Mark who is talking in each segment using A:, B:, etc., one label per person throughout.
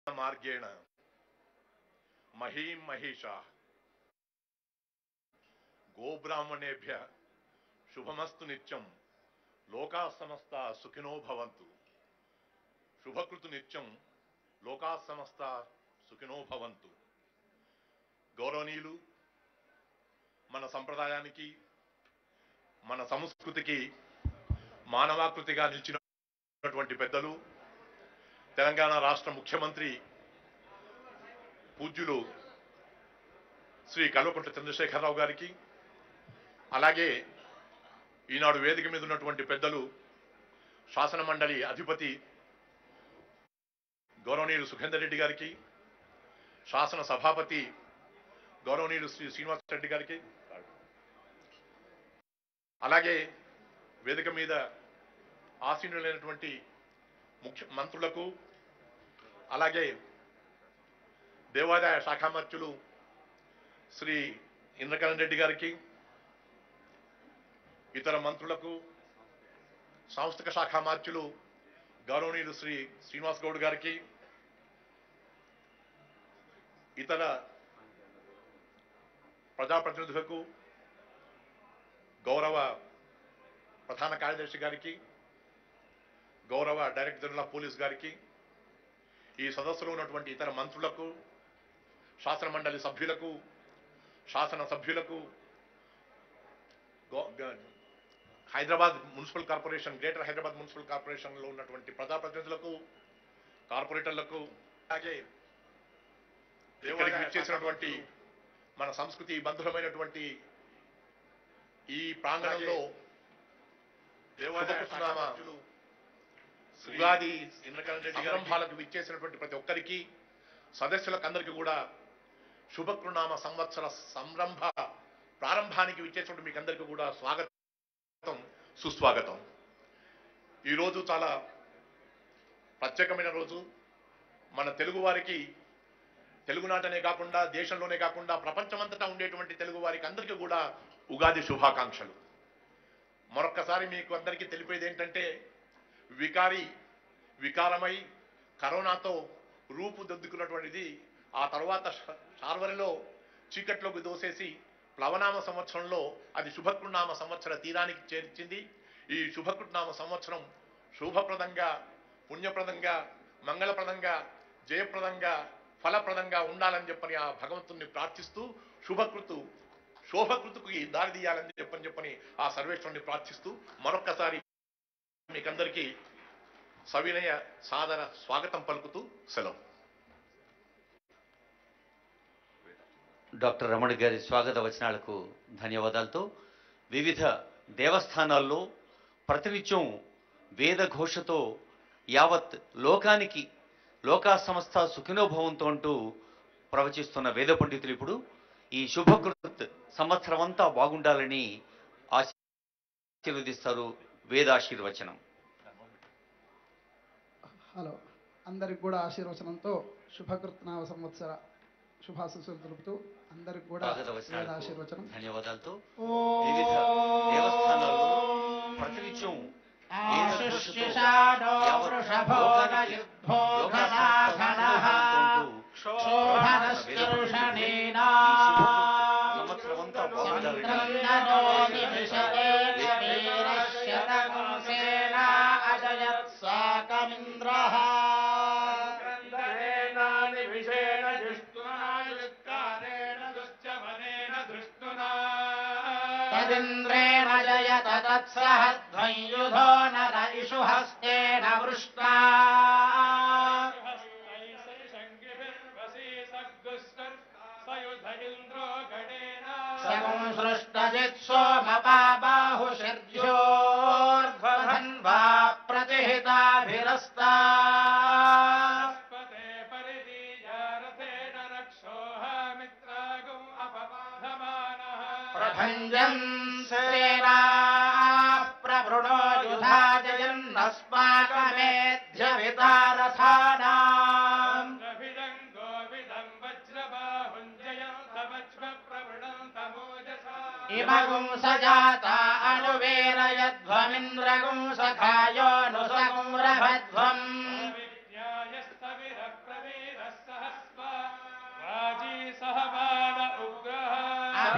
A: మార్గేణ మహీం మహిషా గోబ్రాహ్మణేభ్య శుభమస్తు నిత్యం లోకా సమస్త సుఖినో భవంతు శుభకృతు నిత్యం లోకా సమస్త సుఖినో భవంతు గౌరవనీయులు మన సంప్రదాయానికి మన సంస్కృతికి మానవాకృతిగా నిలిచినటువంటి పెద్దలు తెలంగాణ రాష్ట్ర ముఖ్యమంత్రి పూజ్యులు శ్రీ కల్వకుంట్ల చంద్రశేఖరరావు గారికి అలాగే ఈనాడు వేదిక మీద ఉన్నటువంటి పెద్దలు శాసన మండలి అధిపతి గౌరవనీయులు సుఖేందర్ రెడ్డి గారికి శాసన సభాపతి గౌరవనీయులు శ్రీ శ్రీనివాస రెడ్డి గారికి అలాగే వేదిక మీద ఆసీనులైనటువంటి ముఖ్య మంత్రులకు అలాగే దేవాదాయ శాఖామర్చులు శ్రీ ఇంద్రకరణ్ రెడ్డి గారికి ఇతర మంత్రులకు సాంస్థిక శాఖ మార్చులు గౌరవనీయులు శ్రీ శ్రీనివాస్ గౌడ్ గారికి ఇతర ప్రజాప్రతినిధులకు గౌరవ ప్రధాన కార్యదర్శి గారికి గౌరవ డైరెక్టర్ జనరల్ ఆఫ్ పోలీస్ గారికి ఈ సదస్సులో ఉన్నటువంటి ఇతర మంత్రులకు శాసన మండలి సభ్యులకు శాసన సభ్యులకు గో- గ- Hyderabad municipal corporation greater Hyderabad municipal కార్పొరేషన్లో ఉన్నటువంటి ప్రజాప్రతినిధులకు కార్పొరేటర్లకు అలాగే ఇక్కడికి విచ్చేసినటువంటి మన సంస్కృతి బంధురమైనటువంటి ఈ ప్రాంగణంలో శుభకృష్ణనామ ఉగాది సంరంభాలకు విచ్చేసినటువంటి ప్రతి ఒక్కరికి సదస్సులకు అందరికీ కూడా శుభకృనామ సంవత్సర సంరంభ ప్రారంభానికి విచ్చేసినటువంటి మీకు అందరికీ కూడా స్వాగతం సుస్వాగతం ఈరోజు చాలా ప్రత్యేకమైన రోజు మన తెలుగు వారికి తెలుగునాటనే కాకుండా దేశంలోనే కాకుండా ప్రపంచమంతటా ఉండేటువంటి తెలుగు వారికి అందరికీ కూడా ఉగాది శుభాకాంక్షలు మరొక్కసారి మీకు అందరికీ తెలిపేది ఏంటంటే వికారి వికారమై కరోనాతో రూపుదిద్దుకున్నటువంటిది ఆ తర్వాత శ- శార్వరిలో చీకట్లోకి దోసేసి ప్లవనామ సంవత్సరంలో అది శుభకృనామ సంవత్సర తీరానికి చేర్చింది ఈ శుభకృనామ సంవత్సరం శుభప్రదంగా పుణ్యప్రదంగా మంగళప్రదంగా జయప్రదంగా ఫలప్రదంగా ఉండాలని చెప్పని ఆ భగవంతుణ్ణి ప్రార్థిస్తూ శుభకృతు శోభకృతుకి దారి తీయాలని చెప్పని చెప్పని ఆ సర్వేశ్వరుని ప్రార్థిస్తూ మరొక్కసారి మీకందరికీ సవినయ సాదర స్వాగతం పలుకుతూ సెలవు
B: డాక్టర్ రమణ గారి స్వాగత వచనాలకు ధన్యవాదాలతో వివిధ దేవస్థానాల్లో ప్రతినిత్యం వేద ఘోషతో యావత్ లోకానికి లోకా సంస్థ సుఖినోభవంతో అంటూ ప్రవచిస్తున్న వేద పండితులు ఇప్పుడు ఈ శుభకృత్ సంవత్సరం అంతా బాగుండాలని ఆశీర్వదిస్తారు వేదాశీర్వచనం
C: హలో అందరికి కూడా ఆశీర్వచనంతో శుభకృత్నామ సంవత్సర శుభాశీస్సులు తెలుపుతూ అందరికి కూడా
B: స్వాగత
C: వేద
B: వచనాలకు
C: ఆశీర్వచనం
B: ధన్యవాదాలతో వివిధ దేవస్థానాల్లో ప్రతినిత్యం వేద ఘోషతో
D: ఆశుష్యషాఢో
B: యావత్
D: వృషభో
B: లోకానికి
D: నయుద్ధో
B: లోకా
D: ఘనాఘనః శోభనస్తరుషణేనా
B: సంవత్సరమంతా బాగుండాలని
D: చంద్రన్నో నిమిషతే వీరశతకంసేనా అజయత్ సాకమింద్రః తదింద్రేణ జయత తత్సహధ్వయుధో నర ఇషు హస్తేన వృష్टा సంసృష్టజిత్ సోమపాబాహుషిర్ధ్యోర్ధ్వధన్వా ప్రతిహితాభిరస్తా ప్రభంజన్ సేనా ప్రవృణో యుధా జయన్నస్మాకమేధ్య వితారథానాం ఇమగుం సజాత అనువేరయధ్వమింద్రగుం సఖాయోనుసగుం రభధ్వం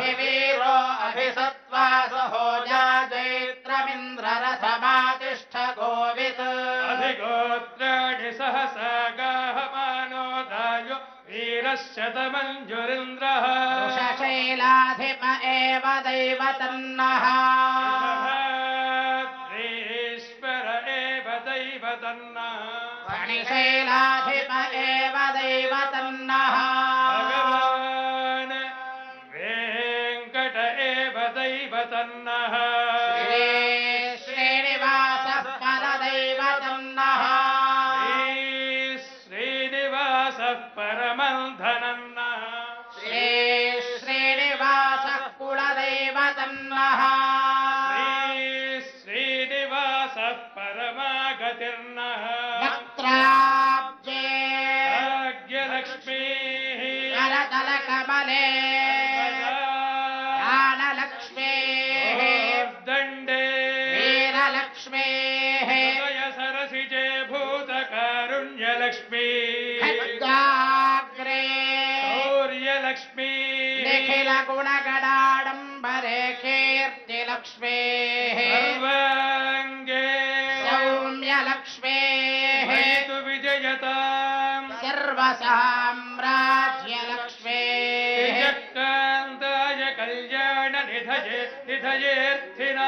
D: अभिवीरो अभिसत्त्वा सहोजा जैत्रमिन्द्ररथमातिष्ठ गोवित्
E: अधिगोत्राणि सहसा गाहमानोदायो वीरश्शतमञ्जुरिन्द्रः
D: वृषशैलाधिप एव दैवतन्नः
E: श्रीश्वर एव दैवतन्नः
D: फणिशैलाधिप एव दैवतन्नः
E: भगवान् वेङ्कट एव दैवतन्नः
D: श्री श्रीनिवासः परदैवतन्नः
E: श्रीनिवासः परमन्धनन्नः
D: श्री श्रीनिवासः कुलदैवतन्नः
E: श्रीनिवासः परमागतिर्नः
D: वक्त्राब्जे
E: भाग्यलक्ष्मीः
D: करतलकमले ज्ञानलक्ष्मीः
E: दण्डे
D: वीरलक्ष्मीः
E: हृदय सरसिजे भूतकारुण्यलक्ष्मी
D: खड्गाग्रे
E: शौर्यलक्ष्मी
D: निखिलगुणगणाडम्बरे कीर्तिलक्ष्मीः
E: सर्वाङ्गे
D: सौम्यलक्ष्मीः
E: वैतु विजयताम्
D: सर्वसाम्राज्यलक्ष्मीः
E: जयकान्ताय कल्याण निधये निधयेऽर्थिना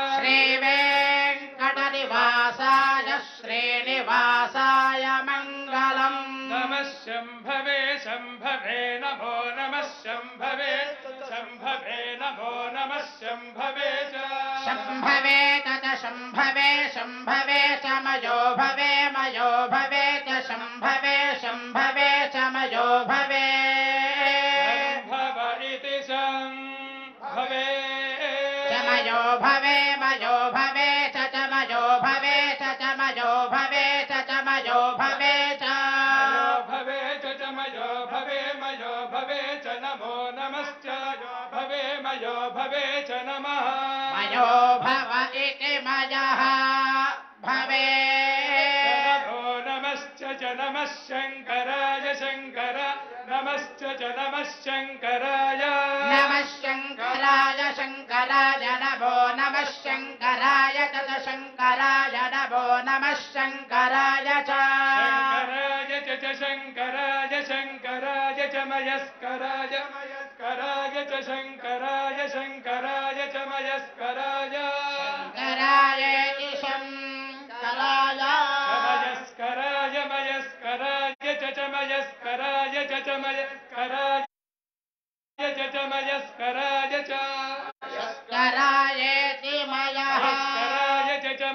D: श्रीवेङ्कटनिवासाय श्रीनिवासाय मङ्गलम्
E: नमः शम्भवे शम्भवे नमो नमः शम्भवे शम्भवे नमो नमः शम्भवे च
D: शम्भवे च च शम्भवे शम्भवे च मयो भवे मयो भवे च शम्भवे शम्भवे च मयो भवे
E: भव इति शम्भवे
D: च मयो भवे मयो भवे च च मयो भवे च च मयो भवे च च मयो भवे च
E: मयो भवे च च मयो भवे मयो भवे च नमो नमश्च यो भवे मयो भवे च नमः
D: मयो भव इति मयः भवे
E: नमो नमश्च च नमः शङ्कराय शङ्कर नमश्च च नमः शङ्कराय
D: नमः शङ्कराय शङ्कराय नमो नमः शङ्कराय च च शङ्कराय नमो नमः शङ्कराय च
E: शङ्कराय च च शङ्कराय शङ्कराय च मयस्कराय मयस्कराय च शङ्कराय शङ्कराय च मयस्कराय
D: शङ्करायेति शङ्कराय
E: मयस्कराय मयस्कराय च च मयस्कराय च च मयस्कराय च च मयस्कराय च
D: शङ्करायेति मयः
E: मयस्कराय च च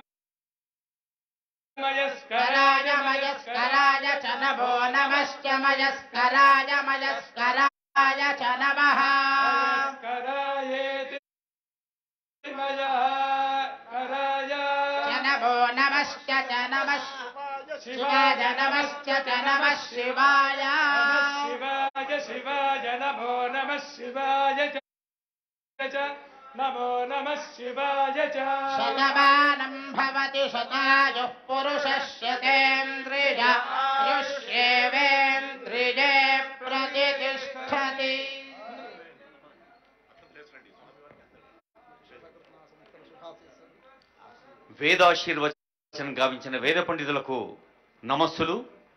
D: कराय मयस्कराय च नमो नमश्च मयस्कराय मयस्कराय च नमः
E: करायेति मयः कराय
D: च नमो नमश्च च नमः शिवाय नमश्च च नमः शिवाय
E: नमः शिवाय शिवाय नमो नमः शिवाय च च नमो नमः शिवाय च
D: शतमानं भवति शतायुः पुरुषः शतेन्द्रिय युष्येवेन्द्रिये प्रतितिष्ठति
B: వేదాశీర్వచనం గావించిన వేద పండితులకు నమస్సులు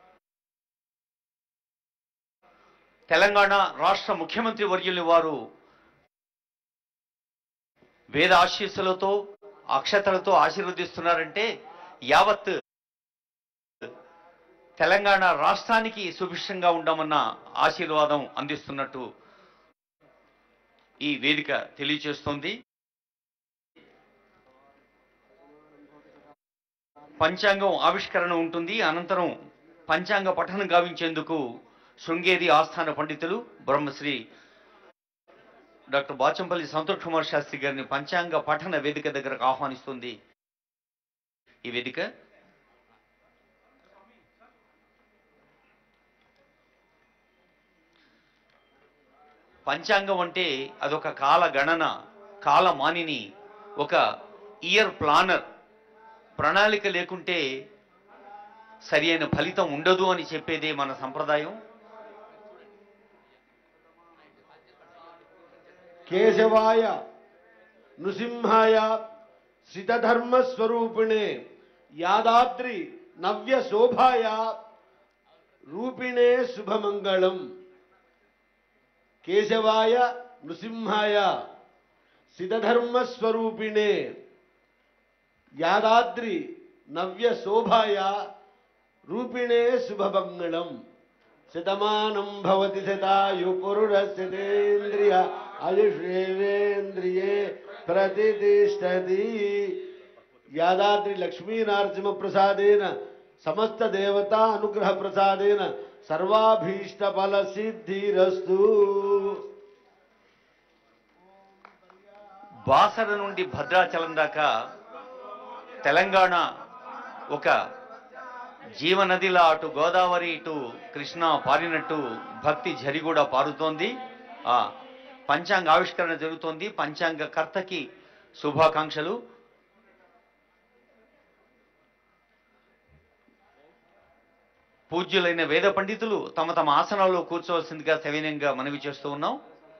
B: తెలంగాణ రాష్ట్ర ముఖ్యమంత్రి వర్యులు వారు వేద ఆశీస్సులతో అక్షతలతో ఆశీర్వదిస్తున్నారంటే యావత్ తెలంగాణ రాష్ట్రానికి సుభిక్షంగా ఉండమన్న ఆశీర్వాదం అందిస్తున్నట్టు ఈ వేదిక తెలియచేస్తోంది పంచాంగం ఆవిష్కరణ ఉంటుంది అనంతరం పంచాంగ పఠనం గావించేందుకు శృంగేరి ఆస్థాన పండితులు బ్రహ్మశ్రీ డాక్టర్ బాచంపల్లి సంతోష్ కుమార్ శాస్త్రి గారిని పంచాంగ పఠన వేదిక దగ్గరకు ఆహ్వానిస్తుంది ఈ వేదిక పంచాంగం అంటే అదొక కాల గణన కాలమానిని ఒక ఇయర్ ప్లానర్ ప్రణాళిక లేకుంటే సరి అయిన ఫలితం ఉండదు అని చెప్పేదే మన సంప్రదాయం
F: కేశవాయ నృసింహాయ శ్రితధర్మస్వరూపిణే యాదాద్రి నవ్య శోభాయ రూపిణే శుభమంగళం కేశవాయ నృసింహాయ సిద్ధధర్మస్వరూపిణే యాదాద్రి నవ్య శోభాయ రూపిణే శుభమంగళం శతమానం భవతి శతాయు పురుషస్యతేంద్రియ ఆయుషేవేంద్రియే ప్రతిష్టతి యాదాద్రి లక్ష్మీనారసింహ ప్రసాదేన సమస్త దేవతా అనుగ్రహ ప్రసాదేన సర్వాభీష్ట ఫల సిద్ధిరస్తు
B: బాసర నుండి భద్రాచలం దాకా తెలంగాణ ఒక జీవనదిలా అటు గోదావరి ఇటు కృష్ణ పారినట్టు భక్తి జరి కూడా పారుతోంది ఆ పంచాంగ ఆవిష్కరణ జరుగుతోంది పంచాంగ కర్తకి శుభాకాంక్షలు పూజ్యులైన వేద పండితులు తమ తమ ఆసనాల్లో కూర్చోవలసిందిగా సవినయంగా మనవి చేస్తూ ఉన్నాం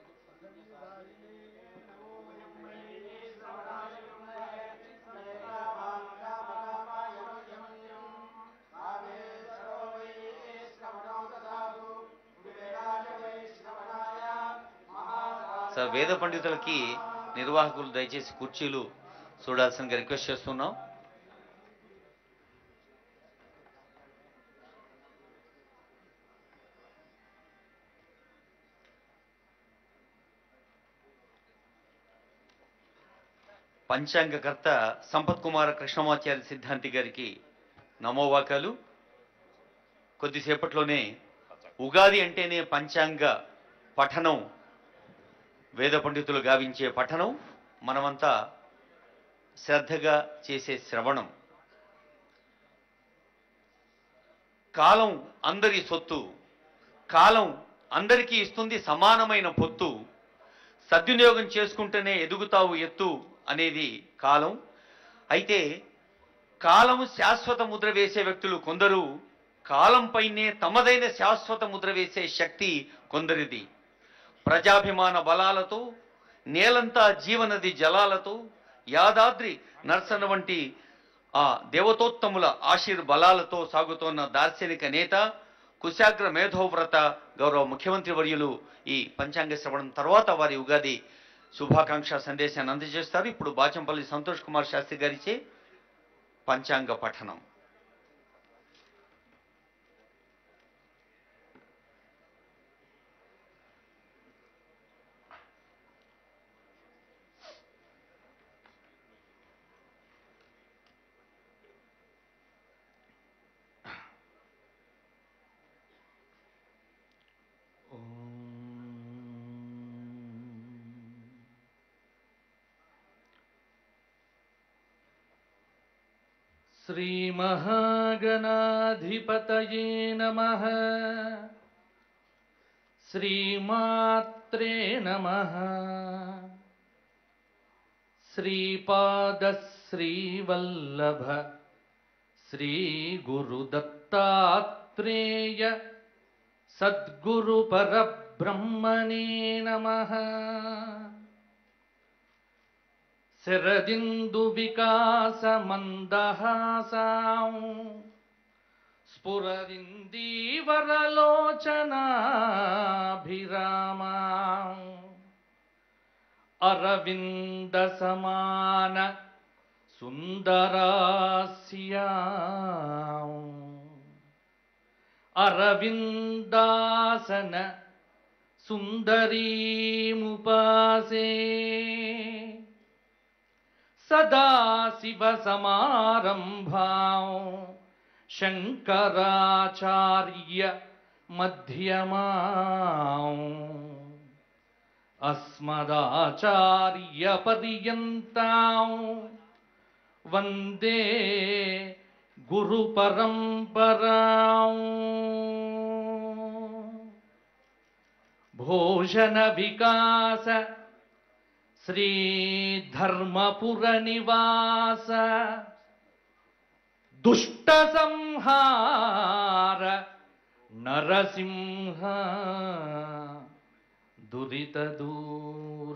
B: సార్ వేద పండితులకి నిర్వాహకులు దయచేసి కుర్చీలు చూడాల్సిందిగా రిక్వెస్ట్ చేస్తున్నాం పంచాంగకర్త సంపత్ కుమార కృష్ణమాచార్య సిద్ధాంతి గారికి నమోవాకాలు కొద్దిసేపట్లోనే ఉగాది అంటేనే పంచాంగ పఠనం వేద పండితులు గావించే పఠనం మనమంతా శ్రద్ధగా చేసే శ్రవణం కాలం అందరి సొత్తు కాలం అందరికీ ఇస్తుంది సమానమైన పొత్తు సద్వినియోగం చేసుకుంటేనే ఎదుగుతావు ఎత్తు అనేది కాలం అయితే కాలం శాశ్వత ముద్ర వేసే వ్యక్తులు కొందరు కాలంపైనే తమదైన శాశ్వత ముద్ర వేసే శక్తి కొందరిది ప్రజాభిమాన బలాలతో నేలంతా జీవనది జలాలతో యాదాద్రి నర్సన వంటి ఆ దేవతోత్తముల ఆశీర్ బలాలతో సాగుతోన్న దార్శనిక నేత కుశాగ్ర మేధోవ్రత గౌరవ ముఖ్యమంత్రి వర్యులు ఈ పంచాంగ శ్రవణం తర్వాత వారి ఉగాది శుభాకాంక్ష సందేశాన్ని అందజేస్తారు ఇప్పుడు బాచంపల్లి సంతోష్ కుమార్ శాస్త్రి గారిచే పంచాంగ పఠనం
G: श्रीमहागणाधिपतये नमः श्रीमात्रे नमः श्रीपादश्रीवल्लभ श्रीगुरुदत्तात्रेय सद्गुरुपरब्रह्मणे नमः శరదిందు వికాసమందహాసాం స్ఫురవిందీవరలోచనాభిరామాం అరవింద సమాన సుందరాస్యాం అరవిందాసన సుందరీముపాసే सदाशिवसमारम्भां शङ्कराचार्य मध्यमाम् अस्मदाचार्यपर्यन्तां वन्दे गुरुपरम्पराम् भोजनविकास श्रीधर्मपुरनिवास दुष्टसंहार नरसिंह దురిత దూర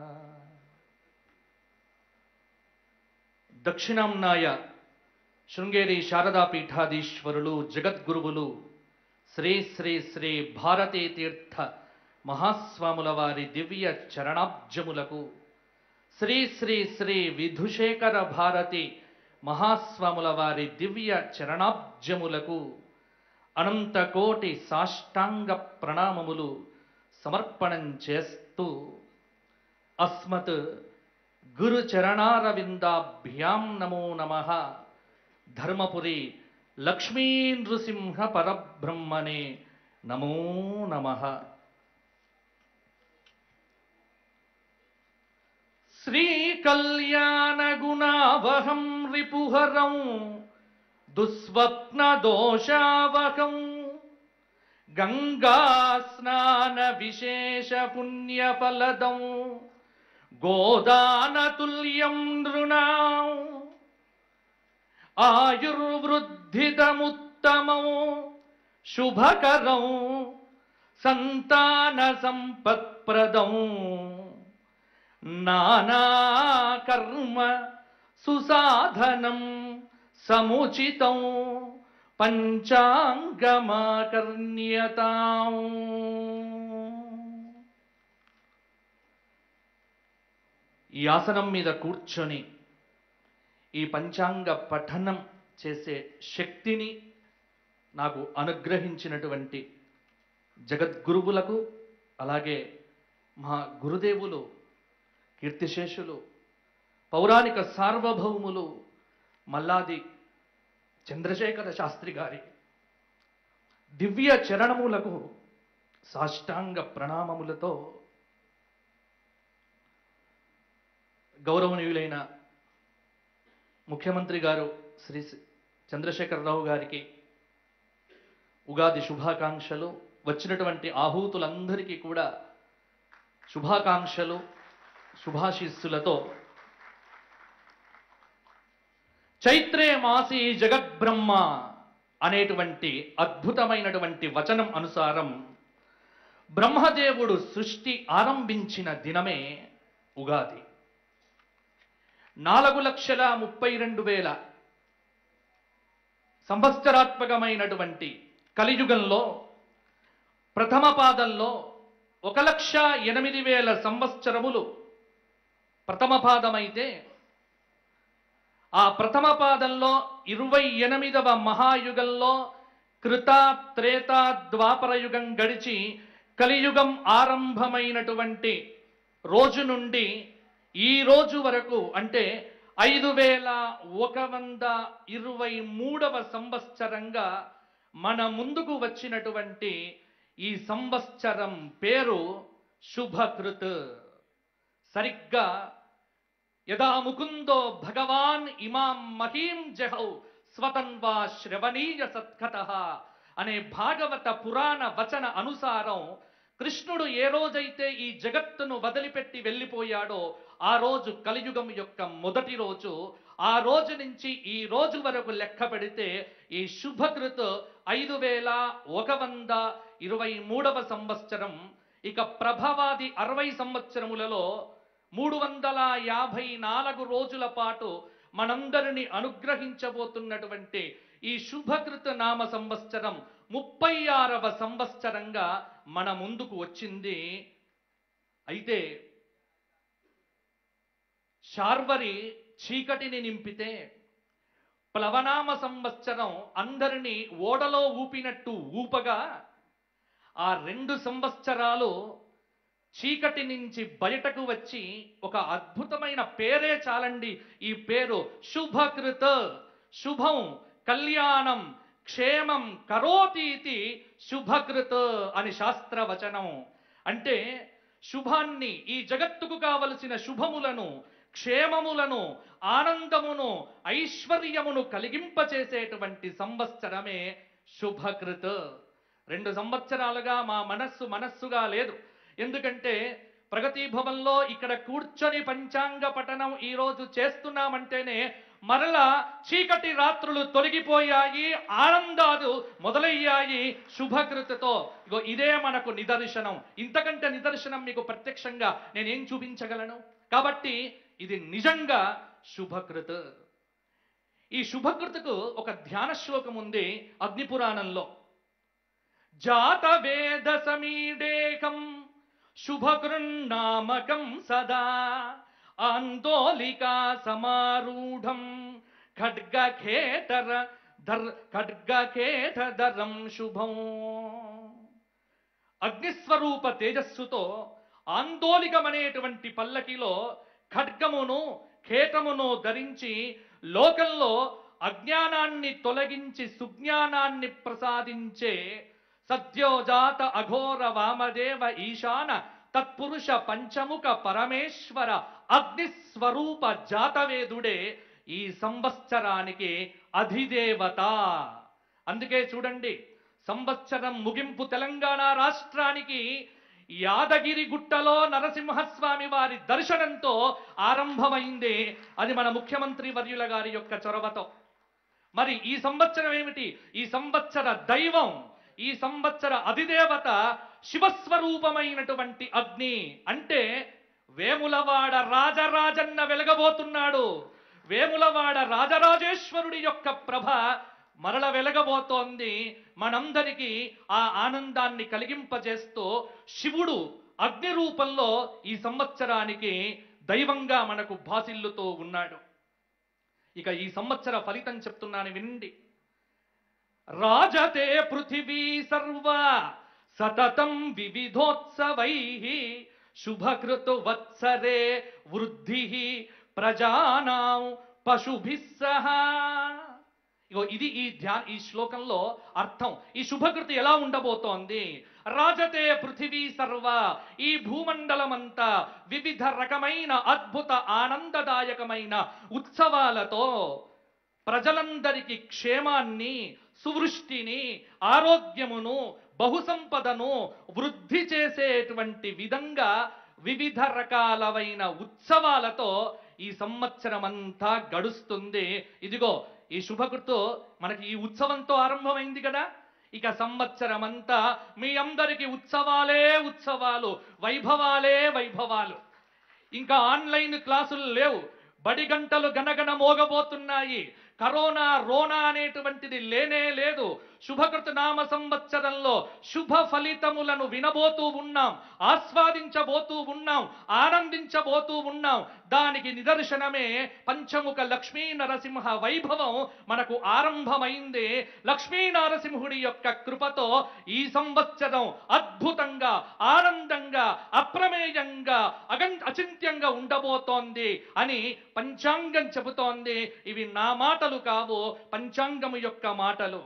G: దక్షిణాంనాయ శృంగేరి శారదా పీఠాధీశ్వరులు జగద్గురువులు శ్రీ శ్రీ శ్రీ భారతీ తీర్థ మహాస్వాముల వారి దివ్య చరణాబ్జములకు శ్రీ శ్రీ శ్రీ విధుశేఖర భారతి మహాస్వాముల వారి దివ్య చరణాబ్జములకు అనంతకోటి సాష్టాంగ ప్రణామములు సమర్పణం చేస్తూ అస్మత్ గురు చరణారవిందాభ్యాం నమో నమ ధర్మపురి లక్ష్మీ నృసింహ పరబ్రహ్మణే నమో నమ శ్రీకల్యాణగుణావహం రిపుహరం దుస్వప్నదోషావహం గంగాస్నాన విశేష పుణ్యఫలదం గోదానతుల్యం నృణాం ఆయుర్వృద్ధితముత్తమం శుభకరం సంతాన సంపత్ప్రదం నానాకర్మ సుసాధనం సముచితం పంచాంగమాకర్ణ్యతాం ఈ ఆసనం మీద కూర్చొని ఈ పంచాంగ పఠనం చేసే శక్తిని నాకు అనుగ్రహించినటువంటి జగద్గురువులకు అలాగే మా గురుదేవులు కీర్తిశేషులు పౌరాణిక సార్వభౌములు మల్లాది చంద్రశేఖర శాస్త్రి గారి దివ్య చరణములకు సాష్టాంగ ప్రణామములతో గౌరవనీయులైన ముఖ్యమంత్రి గారు శ్రీ చంద్రశేఖరరావు గారికి ఉగాది శుభాకాంక్షలు వచ్చినటువంటి ఆహూతులందరికీ కూడా శుభాకాంక్షలు శుభాశీస్సులతో చైత్రే మాసి జగద్బ్రహ్మ అనేటువంటి అద్భుతమైనటువంటి వచనం అనుసారం బ్రహ్మదేవుడు సృష్టి ఆరంభించిన దినమే ఉగాది నాలుగు లక్షల ముప్పై రెండు వేల సంవత్సరాత్మకమైనటువంటి కలియుగంలో ప్రథమ పాదంలో ఒక లక్ష ఎనిమిది వేల సంవత్సరములు ప్రథమ పాదమైతే ఆ ప్రథమ పాదంలో ఇరవై ఎనిమిదవ మహాయుగంలో కృత త్రేత ద్వాపర యుగం గడిచి కలియుగం ఆరంభమైనటువంటి రోజు నుండి ఈ రోజు వరకు అంటే ఐదు వేల ఒక వంద ఇరవై మూడవ సంవత్సరంగా మన ముందుకు వచ్చినటువంటి ఈ సంవత్సరం పేరు శుభకృత్ సరిగ్గా యదా ముకుందో భగవాన్ ఇమాం మహీం జహౌ స్వతన్వా శ్రవణీయ సత్కత అనే భాగవత పురాణ వచన అనుసారం కృష్ణుడు ఏ రోజైతే ఈ జగత్తును వదిలిపెట్టి వెళ్ళిపోయాడో ఆ రోజు కలియుగం యొక్క మొదటి రోజు ఆ రోజు నుంచి ఈ రోజు వరకు లెక్క పెడితే ఈ శుభకృత్ ఐదు వేల ఒక వంద ఇరవై మూడవ సంవత్సరం ఇక ప్రభవాది అరవై సంవత్సరములలో మూడు వందల యాభై నాలుగు రోజుల పాటు మనందరిని అనుగ్రహించబోతున్నటువంటి ఈ శుభకృత నామ సంవత్సరం ముప్పై ఆరవ సంవత్సరంగా మన ముందుకు వచ్చింది అయితే శార్వరి చీకటిని నింపితే ప్లవనామ సంవత్సరం అందరినీ ఓడలో ఊపినట్టు ఊపగా ఆ రెండు సంవత్సరాలు చీకటి నుంచి బయటకు వచ్చి ఒక అద్భుతమైన పేరే చాలండి ఈ పేరు శుభకృత శుభం కళ్యాణం క్షేమం కరోతీతి శుభకృత అని శాస్త్రవచనం అంటే శుభాన్ని ఈ జగత్తుకు కావలసిన శుభములను క్షేమములను ఆనందమును ఐశ్వర్యమును కలిగింపచేసేటువంటి సంవత్సరమే శుభకృత్ రెండు సంవత్సరాలుగా మా మనస్సు మనస్సుగా లేదు ఎందుకంటే ప్రగతి భవన్లో ఇక్కడ కూర్చొని పంచాంగ పఠనం ఈ రోజు చేస్తున్నామంటేనే మరలా చీకటి రాత్రులు తొలగిపోయాయి ఆనందాలు మొదలయ్యాయి శుభకృతితో ఇగో ఇదే మనకు నిదర్శనం ఇంతకంటే నిదర్శనం మీకు ప్రత్యక్షంగా నేనేం చూపించగలను కాబట్టి ఇది నిజంగా శుభకృత్ ఈ శుభకృతకు ఒక ధ్యాన శ్లోకం ఉంది అగ్నిపురాణంలో జాత వేద సమీడేకం శుభకృన్నామకం సదా ఆందోళికా సమారూఢం ఖడ్గఖేటర ధర్ ఖడ్గఖేటధరం శుభం అగ్నిస్వరూప తేజస్సుతో ఆందోళికమనేటువంటి పల్లకిలో ఖడ్గమును ఖేటమును ధరించి లోకంలో అజ్ఞానాన్ని తొలగించి సుజ్ఞానాన్ని ప్రసాదించే సద్యోజాత అఘోర వామదేవ ఈశాన తత్పురుష పంచముఖ పరమేశ్వర అగ్నిస్వరూప జాతవేదుడే ఈ సంవత్సరానికి అధిదేవత అందుకే చూడండి సంవత్సరం ముగింపు తెలంగాణ రాష్ట్రానికి యాదగిరి గుట్టలో నరసింహస్వామి వారి దర్శనంతో ఆరంభమైంది అది మన ముఖ్యమంత్రి వర్యుల గారి యొక్క చొరవతో మరి ఈ సంవత్సరం ఏమిటి ఈ సంవత్సర దైవం ఈ సంవత్సర అధిదేవత శివస్వరూపమైనటువంటి అగ్ని అంటే వేములవాడ రాజరాజన్న వెలగబోతున్నాడు వేములవాడ రాజరాజేశ్వరుడి యొక్క ప్రభ మరల వెలగబోతోంది మనందరికీ ఆ ఆనందాన్ని కలిగింపజేస్తూ శివుడు అగ్ని రూపంలో ఈ సంవత్సరానికి దైవంగా మనకు భాసిల్లుతూ ఉన్నాడు ఇక ఈ సంవత్సర ఫలితం చెప్తున్నాను వినండి రాజతే పృథివీ సర్వ సతతం వివిధోత్సవై శుభకృతు వత్సరే వృద్ధి ప్రజానాం పశుభిः సహ ఇగో ఇది ఈ ధ్యా ఈ శ్లోకంలో అర్థం ఈ శుభకృతి ఎలా ఉండబోతోంది రాజతే పృథివీ సర్వ ఈ భూమండలమంతా వివిధ రకమైన అద్భుత ఆనందదాయకమైన ఉత్సవాలతో ప్రజలందరికీ క్షేమాన్ని సువృష్టిని ఆరోగ్యమును బహుసంపదను వృద్ధి చేసేటువంటి విధంగా వివిధ రకాలమైన ఉత్సవాలతో ఈ సంవత్సరం అంతా గడుస్తుంది ఇదిగో ఈ శుభకృతు మనకి ఈ ఉత్సవంతో ఆరంభమైంది కదా ఇక సంవత్సరం అంతా మీ అందరికి ఉత్సవాలే ఉత్సవాలు వైభవాలే వైభవాలు ఇంకా ఆన్లైన్ క్లాసులు లేవు బడి గంటలు గనగన మోగబోతున్నాయి కరోనా రోనా అనేటువంటిది లేనే లేదు శుభకృత నామ సంవత్సరంలో శుభ ఫలితములను వినబోతూ ఉన్నాం ఆస్వాదించబోతూ ఉన్నాం ఆనందించబోతూ ఉన్నాం దానికి నిదర్శనమే పంచముఖ లక్ష్మీ నరసింహ వైభవం మనకు ఆరంభమైంది లక్ష్మీ నరసింహుడి యొక్క కృపతో ఈ సంవత్సరం అద్భుతంగా ఆనందంగా అప్రమేయంగా అగం అచింత్యంగా ఉండబోతోంది అని పంచాంగం చెబుతోంది ఇవి నా మాటలు కావు పంచాంగము యొక్క మాటలు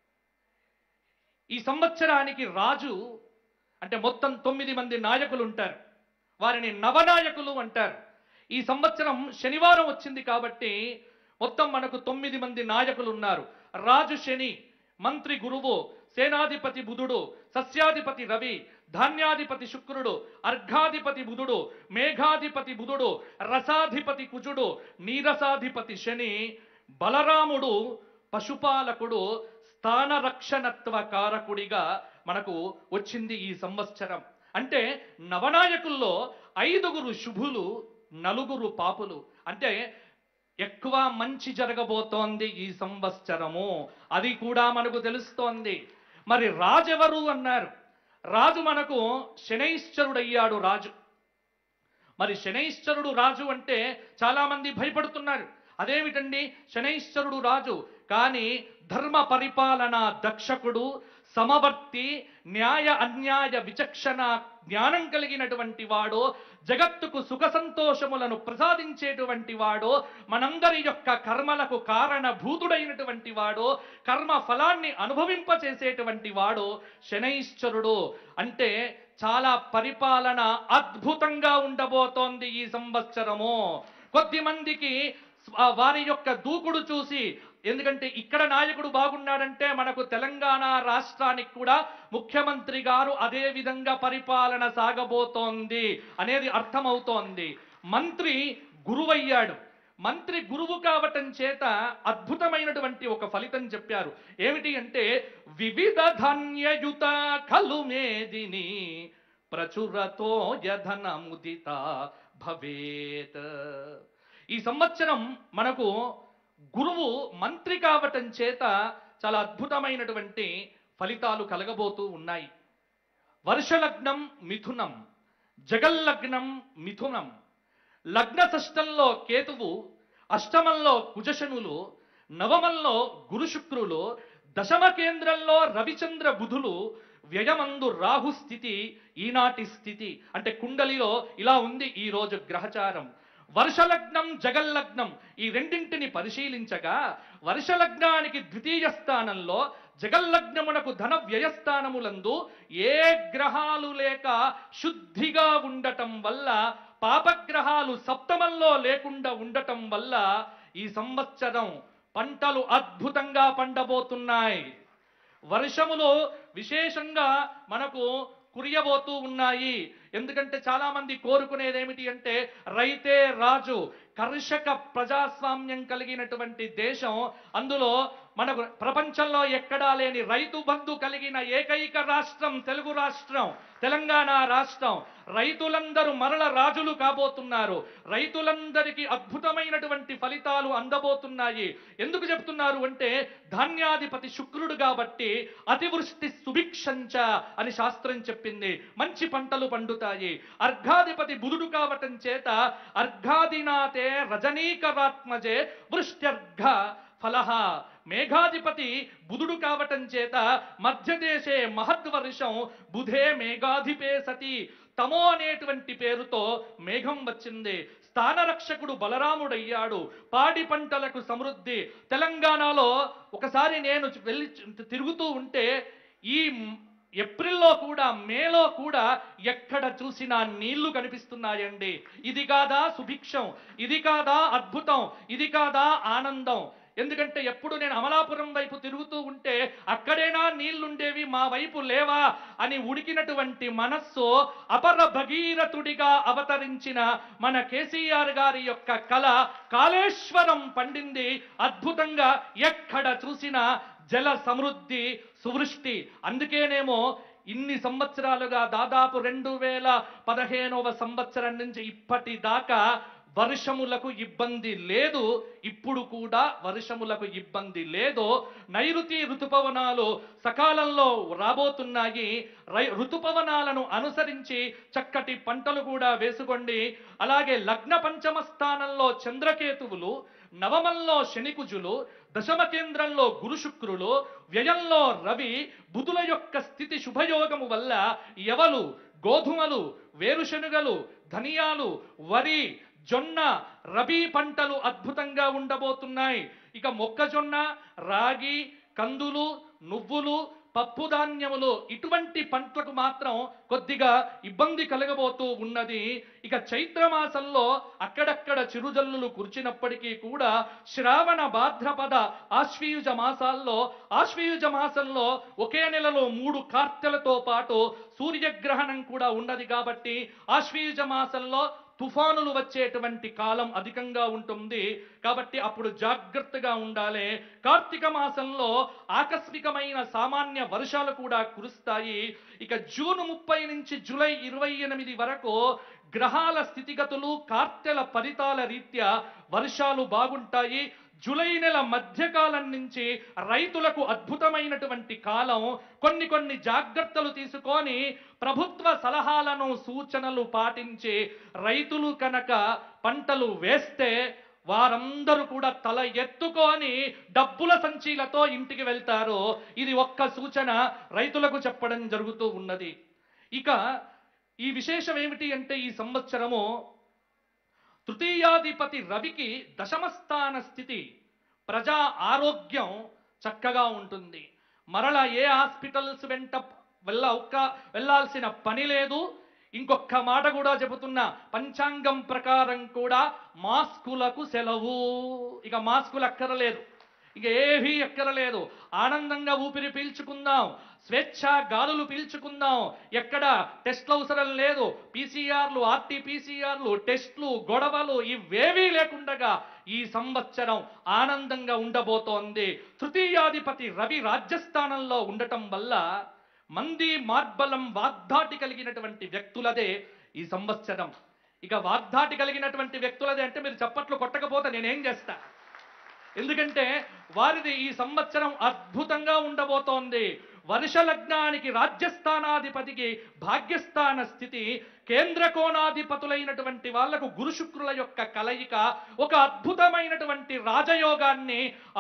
G: ఈ సంవత్సరానికి రాజు అంటే మొత్తం తొమ్మిది మంది నాయకులు ఉంటారు వారిని నవనాయకులు అంటారు ఈ సంవత్సరం శనివారం వచ్చింది కాబట్టి మొత్తం మనకు తొమ్మిది మంది నాయకులు ఉన్నారు రాజు శని మంత్రి గురువు సేనాధిపతి బుధుడు సస్యాధిపతి రవి ధాన్యాధిపతి శుక్రుడు అర్ఘాధిపతి బుధుడు మేఘాధిపతి బుధుడు రసాధిపతి కుజుడు నీరసాధిపతి శని బలరాముడు పశుపాలకుడు స్థాన రక్షణత్వ కారకుడిగా మనకు వచ్చింది ఈ సంవత్సరం అంటే నవనాయకుల్లో ఐదుగురు శుభులు నలుగురు పాపులు అంటే ఎక్కువ మంచి జరగబోతోంది ఈ సంవత్సరము అది కూడా మనకు తెలుస్తోంది మరి రాజెవరు అన్నారు రాజు మనకు శనైశ్చరుడయ్యాడు రాజు మరి శనైశ్చరుడు రాజు అంటే చాలా మంది భయపడుతున్నారు అదేమిటండి శనైశ్వరుడు రాజు కానీ ధర్మ పరిపాలన దక్షకుడు సమవర్తి న్యాయ అన్యాయ విచక్షణ జ్ఞానం కలిగినటువంటి వాడు జగత్తుకు సుఖ సంతోషములను ప్రసాదించేటువంటి వాడు మనందరి యొక్క కర్మలకు కారణభూతుడైనటువంటి వాడు కర్మ ఫలాన్ని అనుభవింపచేసేటువంటి వాడు శనైశ్వరుడు అంటే చాలా పరిపాలన అద్భుతంగా ఉండబోతోంది ఈ సంవత్సరము కొద్ది మందికి స్వ- వారి యొక్క దూకుడు చూసి ఎందుకంటే ఇక్కడ నాయకుడు బాగున్నాడంటే మనకు తెలంగాణ రాష్ట్రానికి కూడా ముఖ్యమంత్రి గారు అదే విధంగా పరిపాలన సాగబోతోంది అనేది అర్థమవుతోంది మంత్రి గురువయ్యాడు మంత్రి గురువు కావటం చేత అద్భుతమైనటువంటి ఒక ఫలితం చెప్పారు ఏమిటి అంటే వివిధ ధాన్యయుత ఖలు మేదిని ప్రచురతో యధన ముదిత భవేత్ ఈ సంవత్సరం మనకు గురువు మంత్రి కావటం చేత చాలా అద్భుతమైనటువంటి ఫలితాలు కలగబోతూ ఉన్నాయి వర్షలగ్నం మిథునం జగల్లగ్నం మిథునం లగ్న షష్టంలో కేతువు అష్టమంలో కుజశనులు నవమంలో గురు శుక్రులు దశమ కేంద్రంలో రవిచంద్ర బుధులు వ్యయమందు రాహు స్థితి ఈనాటి స్థితి అంటే కుండలిలో ఇలా ఉంది ఈ రోజు గ్రహచారం వర్షలగ్నం జగల్లగ్నం ఈ రెండింటిని పరిశీలించగా వర్షలగ్నానికి ద్వితీయ స్థానంలో జగల్లగ్నమునకు ధన వ్యయస్థానములందు ఏ గ్రహాలు లేక శుద్ధిగా ఉండటం వల్ల పాపగ్రహాలు సప్తమంలో లేకుండా ఉండటం వల్ల ఈ సంవత్సరం పంటలు అద్భుతంగా పండబోతున్నాయి వర్షములు విశేషంగా మనకు కురియబోతూ ఉన్నాయి ఎందుకంటే చాలా మంది కోరుకునేది ఏమిటి అంటే రైతే రాజు కర్షక ప్రజాస్వామ్యం కలిగినటువంటి దేశం అందులో మనకు ప్రపంచంలో ఎక్కడా లేని రైతు బంధు కలిగిన ఏకైక రాష్ట్రం తెలుగు రాష్ట్రం తెలంగాణ రాష్ట్రం రైతులందరూ మరల రాజులు కాబోతున్నారు రైతులందరికీ అద్భుతమైనటువంటి ఫలితాలు అందబోతున్నాయి ఎందుకు చెప్తున్నారు అంటే ధాన్యాధిపతి శుక్రుడు కాబట్టి అతివృష్టి సుభిక్షంచ అని శాస్త్రం చెప్పింది మంచి పంటలు పండుతాయి అర్ఘాధిపతి బుధుడు కావటం చేత అర్ఘాదినాథే రజనీకరాత్మజే వృష్ట్యర్ఘ ఫలహ మేఘాధిపతి బుధుడు కావటం చేత మధ్యదేశే మహద్వర్షం బుధే మేఘాధిపే సతి తమో అనేటువంటి పేరుతో మేఘం వచ్చింది స్థానరక్షకుడు బలరాముడయ్యాడు పాడి పంటలకు సమృద్ధి తెలంగాణలో ఒకసారి నేను వెళ్ళి తిరుగుతూ ఉంటే ఈ ఏప్రిల్లో కూడా మేలో కూడా ఎక్కడ చూసినా నీళ్లు కనిపిస్తున్నాయండి ఇది కాదా సుభిక్షం ఇది కాదా అద్భుతం ఇది కాదా ఆనందం ఎందుకంటే ఎప్పుడు నేను అమలాపురం వైపు తిరుగుతూ ఉంటే అక్కడేనా నీళ్లుండేవి మా వైపు లేవా అని ఉడికినటువంటి మనస్సు అపర భగీరథుడిగా అవతరించిన మన కేసీఆర్ గారి యొక్క కళ కాళేశ్వరం పండింది అద్భుతంగా ఎక్కడ చూసినా జల సమృద్ధి సువృష్టి అందుకేనేమో ఇన్ని సంవత్సరాలుగా దాదాపు రెండు వేల పదిహేనవ సంవత్సరం నుంచి ఇప్పటిదాకా వర్షములకు ఇబ్బంది లేదు ఇప్పుడు కూడా వర్షములకు ఇబ్బంది లేదు నైరుతి ఋతుపవనాలు సకాలంలో రాబోతున్నాయి రై ఋతుపవనాలను అనుసరించి చక్కటి పంటలు కూడా వేసుకోండి అలాగే లగ్న పంచమ స్థానంలో చంద్రకేతువులు నవమంలో శనికుజులు దశమ కేంద్రంలో గురు శుక్రులు వ్యయంలో రవి బుధుల యొక్క స్థితి శుభయోగము వల్ల ఎవలు గోధుమలు వేరుశనుగలు ధనియాలు వరి జొన్న రబీ పంటలు అద్భుతంగా ఉండబోతున్నాయి ఇక మొక్కజొన్న రాగి కందులు నువ్వులు పప్పు ధాన్యములు ఇటువంటి పంటలకు మాత్రం కొద్దిగా ఇబ్బంది కలగబోతూ ఉన్నది ఇక చైత్రమాసంలో అక్కడక్కడ చిరుజల్లులు కురిచినప్పటికీ కూడా శ్రావణ భాద్రపద ఆశ్వీయుజ మాసాల్లో ఆశ్వీయుజ మాసంలో ఒకే నెలలో మూడు కార్తెలతో పాటు సూర్యగ్రహణం కూడా ఉన్నది కాబట్టి ఆశ్వీయుజ మాసంలో తుఫానులు వచ్చేటువంటి కాలం అధికంగా ఉంటుంది కాబట్టి అప్పుడు జాగ్రత్తగా ఉండాలి కార్తీక మాసంలో ఆకస్మికమైన సామాన్య వర్షాలు కూడా కురుస్తాయి ఇక జూన్ ముప్పై నుంచి జూలై ఇరవై ఎనిమిది వరకు గ్రహాల స్థితిగతులు కార్తెల ఫలితాల రీత్యా వర్షాలు బాగుంటాయి జూలై నెల మధ్యకాలం నుంచి రైతులకు అద్భుతమైనటువంటి కాలం కొన్ని కొన్ని జాగ్రత్తలు తీసుకొని ప్రభుత్వ సలహాలను సూచనలు పాటించి రైతులు కనుక పంటలు వేస్తే వారందరూ కూడా తల ఎత్తుకొని డబ్బుల సంచీలతో ఇంటికి వెళ్తారు ఇది ఒక్క సూచన రైతులకు చెప్పడం జరుగుతూ ఉన్నది ఇక ఈ విశేషం ఏమిటి అంటే ఈ సంవత్సరము తృతీయాధిపతి రవికి దశమస్థాన స్థితి ప్రజా ఆరోగ్యం చక్కగా ఉంటుంది మరల ఏ హాస్పిటల్స్ వెంట వెళ్ళ ఒక్క వెళ్ళాల్సిన పని లేదు ఇంకొక మాట కూడా చెబుతున్నా పంచాంగం ప్రకారం కూడా మాస్కులకు సెలవు ఇక మాస్కులు అక్కరలేదు ఇక ఏవీ ఎక్కరలేదు ఆనందంగా ఊపిరి పీల్చుకుందాం స్వేచ్ఛా గాలులు పీల్చుకుందాం ఎక్కడ టెస్ట్లు అవసరం లేదు పీసీఆర్లు ఆర్టీ పీసీఆర్లు టెస్ట్లు గొడవలు ఇవేవీ లేకుండగా ఈ సంవత్సరం ఆనందంగా ఉండబోతోంది తృతీయాధిపతి రవి రాజ్యస్థానంలో ఉండటం వల్ల మంది మార్బలం వాగ్దాటి కలిగినటువంటి వ్యక్తులదే ఈ సంవత్సరం ఇక వాగ్దాటి కలిగినటువంటి వ్యక్తులదే అంటే మీరు చప్పట్లు కొట్టకపోతే నేనేం చేస్తా ఎందుకంటే వారిది ఈ సంవత్సరం అద్భుతంగా ఉండబోతోంది వర్ష లగ్నానికి రాజ్యస్థానాధిపతికి భాగ్యస్థాన స్థితి కేంద్ర కోణాధిపతులైనటువంటి వాళ్లకు గురు శుక్రుల యొక్క కలయిక ఒక అద్భుతమైనటువంటి రాజయోగాన్ని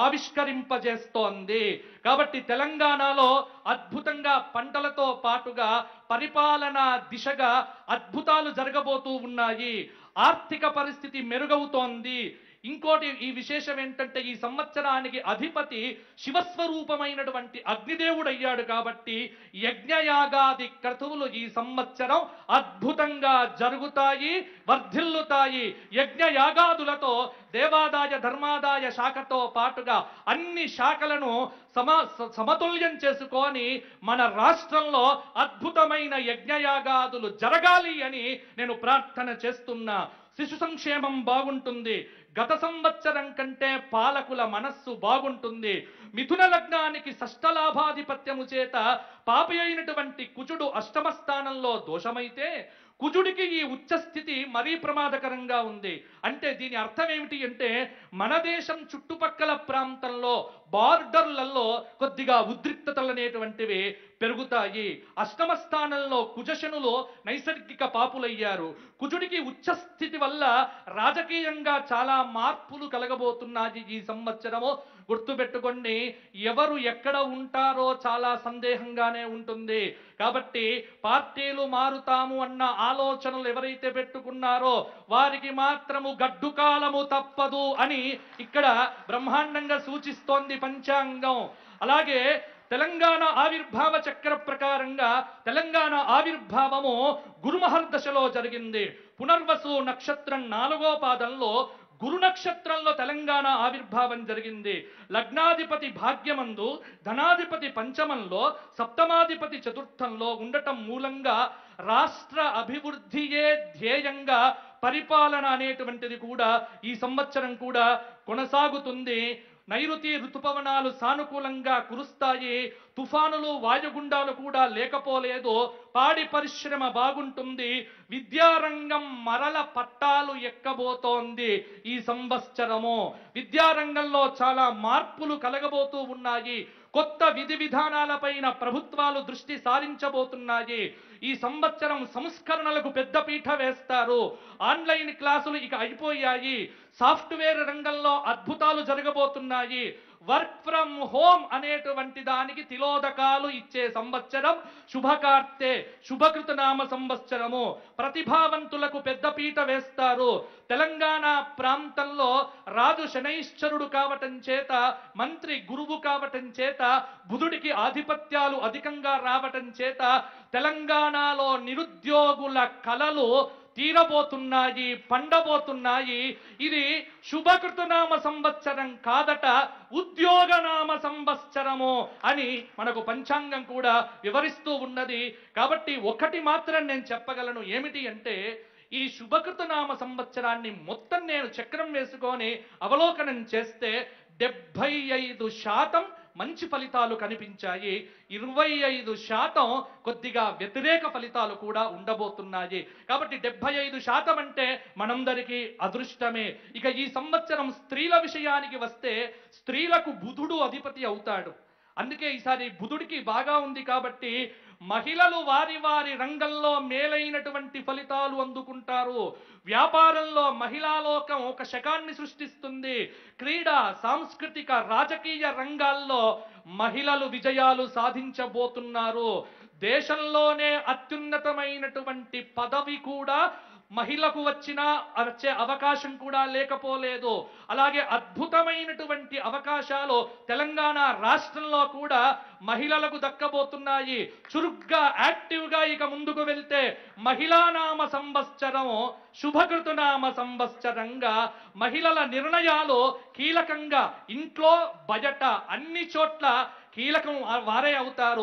G: ఆవిష్కరింపజేస్తోంది కాబట్టి తెలంగాణలో అద్భుతంగా పంటలతో పాటుగా పరిపాలన దిశగా అద్భుతాలు జరగబోతూ ఉన్నాయి ఆర్థిక పరిస్థితి మెరుగవుతోంది ఇంకోటి ఈ విశేషం ఏంటంటే ఈ సంవత్సరానికి అధిపతి శివస్వరూపమైనటువంటి అగ్నిదేవుడు అయ్యాడు కాబట్టి యజ్ఞయాగాది క్రతువులు ఈ సంవత్సరం అద్భుతంగా జరుగుతాయి వర్ధిల్లుతాయి యజ్ఞయాగాదులతో దేవాదాయ ధర్మాదాయ శాఖతో పాటుగా అన్ని శాఖలను సమ స- సమతుల్యం చేసుకొని మన రాష్ట్రంలో అద్భుతమైన యజ్ఞయాగాదులు జరగాలి అని నేను ప్రార్థన చేస్తున్నా శిశు సంక్షేమం బాగుంటుంది గత సంవత్సరం కంటే పాలకుల మనస్సు బాగుంటుంది మిథున లగ్నానికి షష్టలాభాధిపత్యము చేత పాపి అయినటువంటి కుజుడు అష్టమ స్థానంలో దోషమైతే కుజుడికి ఈ ఉచ్చ స్థితి మరీ ప్రమాదకరంగా ఉంది అంటే దీని అర్థం ఏమిటి అంటే మన దేశం చుట్టుపక్కల ప్రాంతంలో బార్డర్లలో కొద్దిగా ఉద్రిక్తతలు అనేటువంటివి పెరుగుతాయి అష్టమ స్థానంలో కుజశనులు నైసర్గిక పాపులయ్యారు కుజుడికి ఉచ్చ స్థితి వల్ల రాజకీయంగా చాలా మార్పులు కలగబోతున్నాయి ఈ సంవత్సరము గుర్తుపెట్టుకోండి ఎవరు ఎక్కడ ఉంటారో చాలా సందేహంగానే ఉంటుంది కాబట్టి పార్టీలు మారుతాము అన్న ఆలోచనలు ఎవరైతే పెట్టుకున్నారో వారికి మాత్రము గడ్డు కాలము తప్పదు అని ఇక్కడ బ్రహ్మాండంగా సూచిస్తోంది పంచాంగం అలాగే తెలంగాణ ఆవిర్భావ చక్ర ప్రకారంగా తెలంగాణ ఆవిర్భావము గురుమహర్దశలో జరిగింది పునర్వసు నక్షత్రం నాలుగో పాదంలో గురు నక్షత్రంలో తెలంగాణ ఆవిర్భావం జరిగింది లగ్నాధిపతి భాగ్యమందు ధనాధిపతి పంచమంలో సప్తమాధిపతి చతుర్థంలో ఉండటం మూలంగా రాష్ట్ర అభివృద్ధియే ధ్యేయంగా పరిపాలన అనేటువంటిది కూడా ఈ సంవత్సరం కూడా కొనసాగుతుంది నైరుతి ఋతుపవనాలు సానుకూలంగా కురుస్తాయి తుఫానులు వాయుగుండాలు కూడా లేకపోలేదు పాడి పరిశ్రమ బాగుంటుంది విద్యారంగం మరల పట్టాలు ఎక్కబోతోంది ఈ సంవత్సరము విద్యారంగంలో చాలా మార్పులు కలగబోతూ ఉన్నాయి కొత్త విధి విధానాలపైన ప్రభుత్వాలు దృష్టి సారించబోతున్నాయి ఈ సంవత్సరం సంస్కరణలకు పెద్దపీట వేస్తారు ఆన్లైన్ క్లాసులు ఇక అయిపోయాయి సాఫ్ట్వేర్ రంగంలో అద్భుతాలు జరగబోతున్నాయి వర్క్ ఫ్రమ్ హోమ్ అనేటువంటి దానికి తిలోదకాలు ఇచ్చే సంవత్సరం శుభకార్తె శుభకృతనామ సంవత్సరము ప్రతిభావంతులకు పెద్దపీట వేస్తారు తెలంగాణ ప్రాంతంలో రాజు శనైశ్చరుడు కావటం చేత మంత్రి గురువు కావటం చేత బుధుడికి ఆధిపత్యాలు అధికంగా రావటం చేత తెలంగాణలో నిరుద్యోగుల కలలు తీరబోతున్నాయి పండబోతున్నాయి ఇది శుభకృతనామ సంవత్సరం కాదట ఉద్యోగనామ సంవత్సరము అని మనకు పంచాంగం కూడా వివరిస్తూ ఉన్నది కాబట్టి ఒకటి మాత్రం నేను చెప్పగలను ఏమిటి అంటే ఈ శుభకృతనామ సంవత్సరాన్ని మొత్తం నేను చక్రం వేసుకొని అవలోకనం చేస్తే డెబ్బై ఐదు శాతం మంచి ఫలితాలు కనిపించాయి ఇరవై ఐదు శాతం కొద్దిగా వ్యతిరేక ఫలితాలు కూడా ఉండబోతున్నాయి కాబట్టి డెబ్బై ఐదు శాతం అంటే మనందరికీ అదృష్టమే ఇక ఈ సంవత్సరం స్త్రీల విషయానికి వస్తే స్త్రీలకు బుధుడు అధిపతి అవుతాడు అందుకే ఈసారి బుధుడికి బాగా ఉంది కాబట్టి మహిళలు వారి వారి రంగంలో మేలైనటువంటి ఫలితాలు అందుకుంటారు వ్యాపారంలో మహిళాలోకం ఒక శకాన్ని సృష్టిస్తుంది క్రీడా సాంస్కృతిక రాజకీయ రంగాల్లో మహిళలు విజయాలు సాధించబోతున్నారు దేశంలోనే అత్యున్నతమైనటువంటి పదవి కూడా మహిళకు వచ్చిన వచ్చే అవకాశం కూడా లేకపోలేదు అలాగే అద్భుతమైనటువంటి అవకాశాలు తెలంగాణ రాష్ట్రంలో కూడా మహిళలకు దక్కబోతున్నాయి చురుగ్గా యాక్టివ్గా ఇక ముందుకు వెళ్తే మహిళానామ సంవత్సరం శుభకృతునామ సంవత్సరంగా మహిళల నిర్ణయాలు కీలకంగా ఇంట్లో బయట అన్ని చోట్ల కీలకం వారే అవుతారు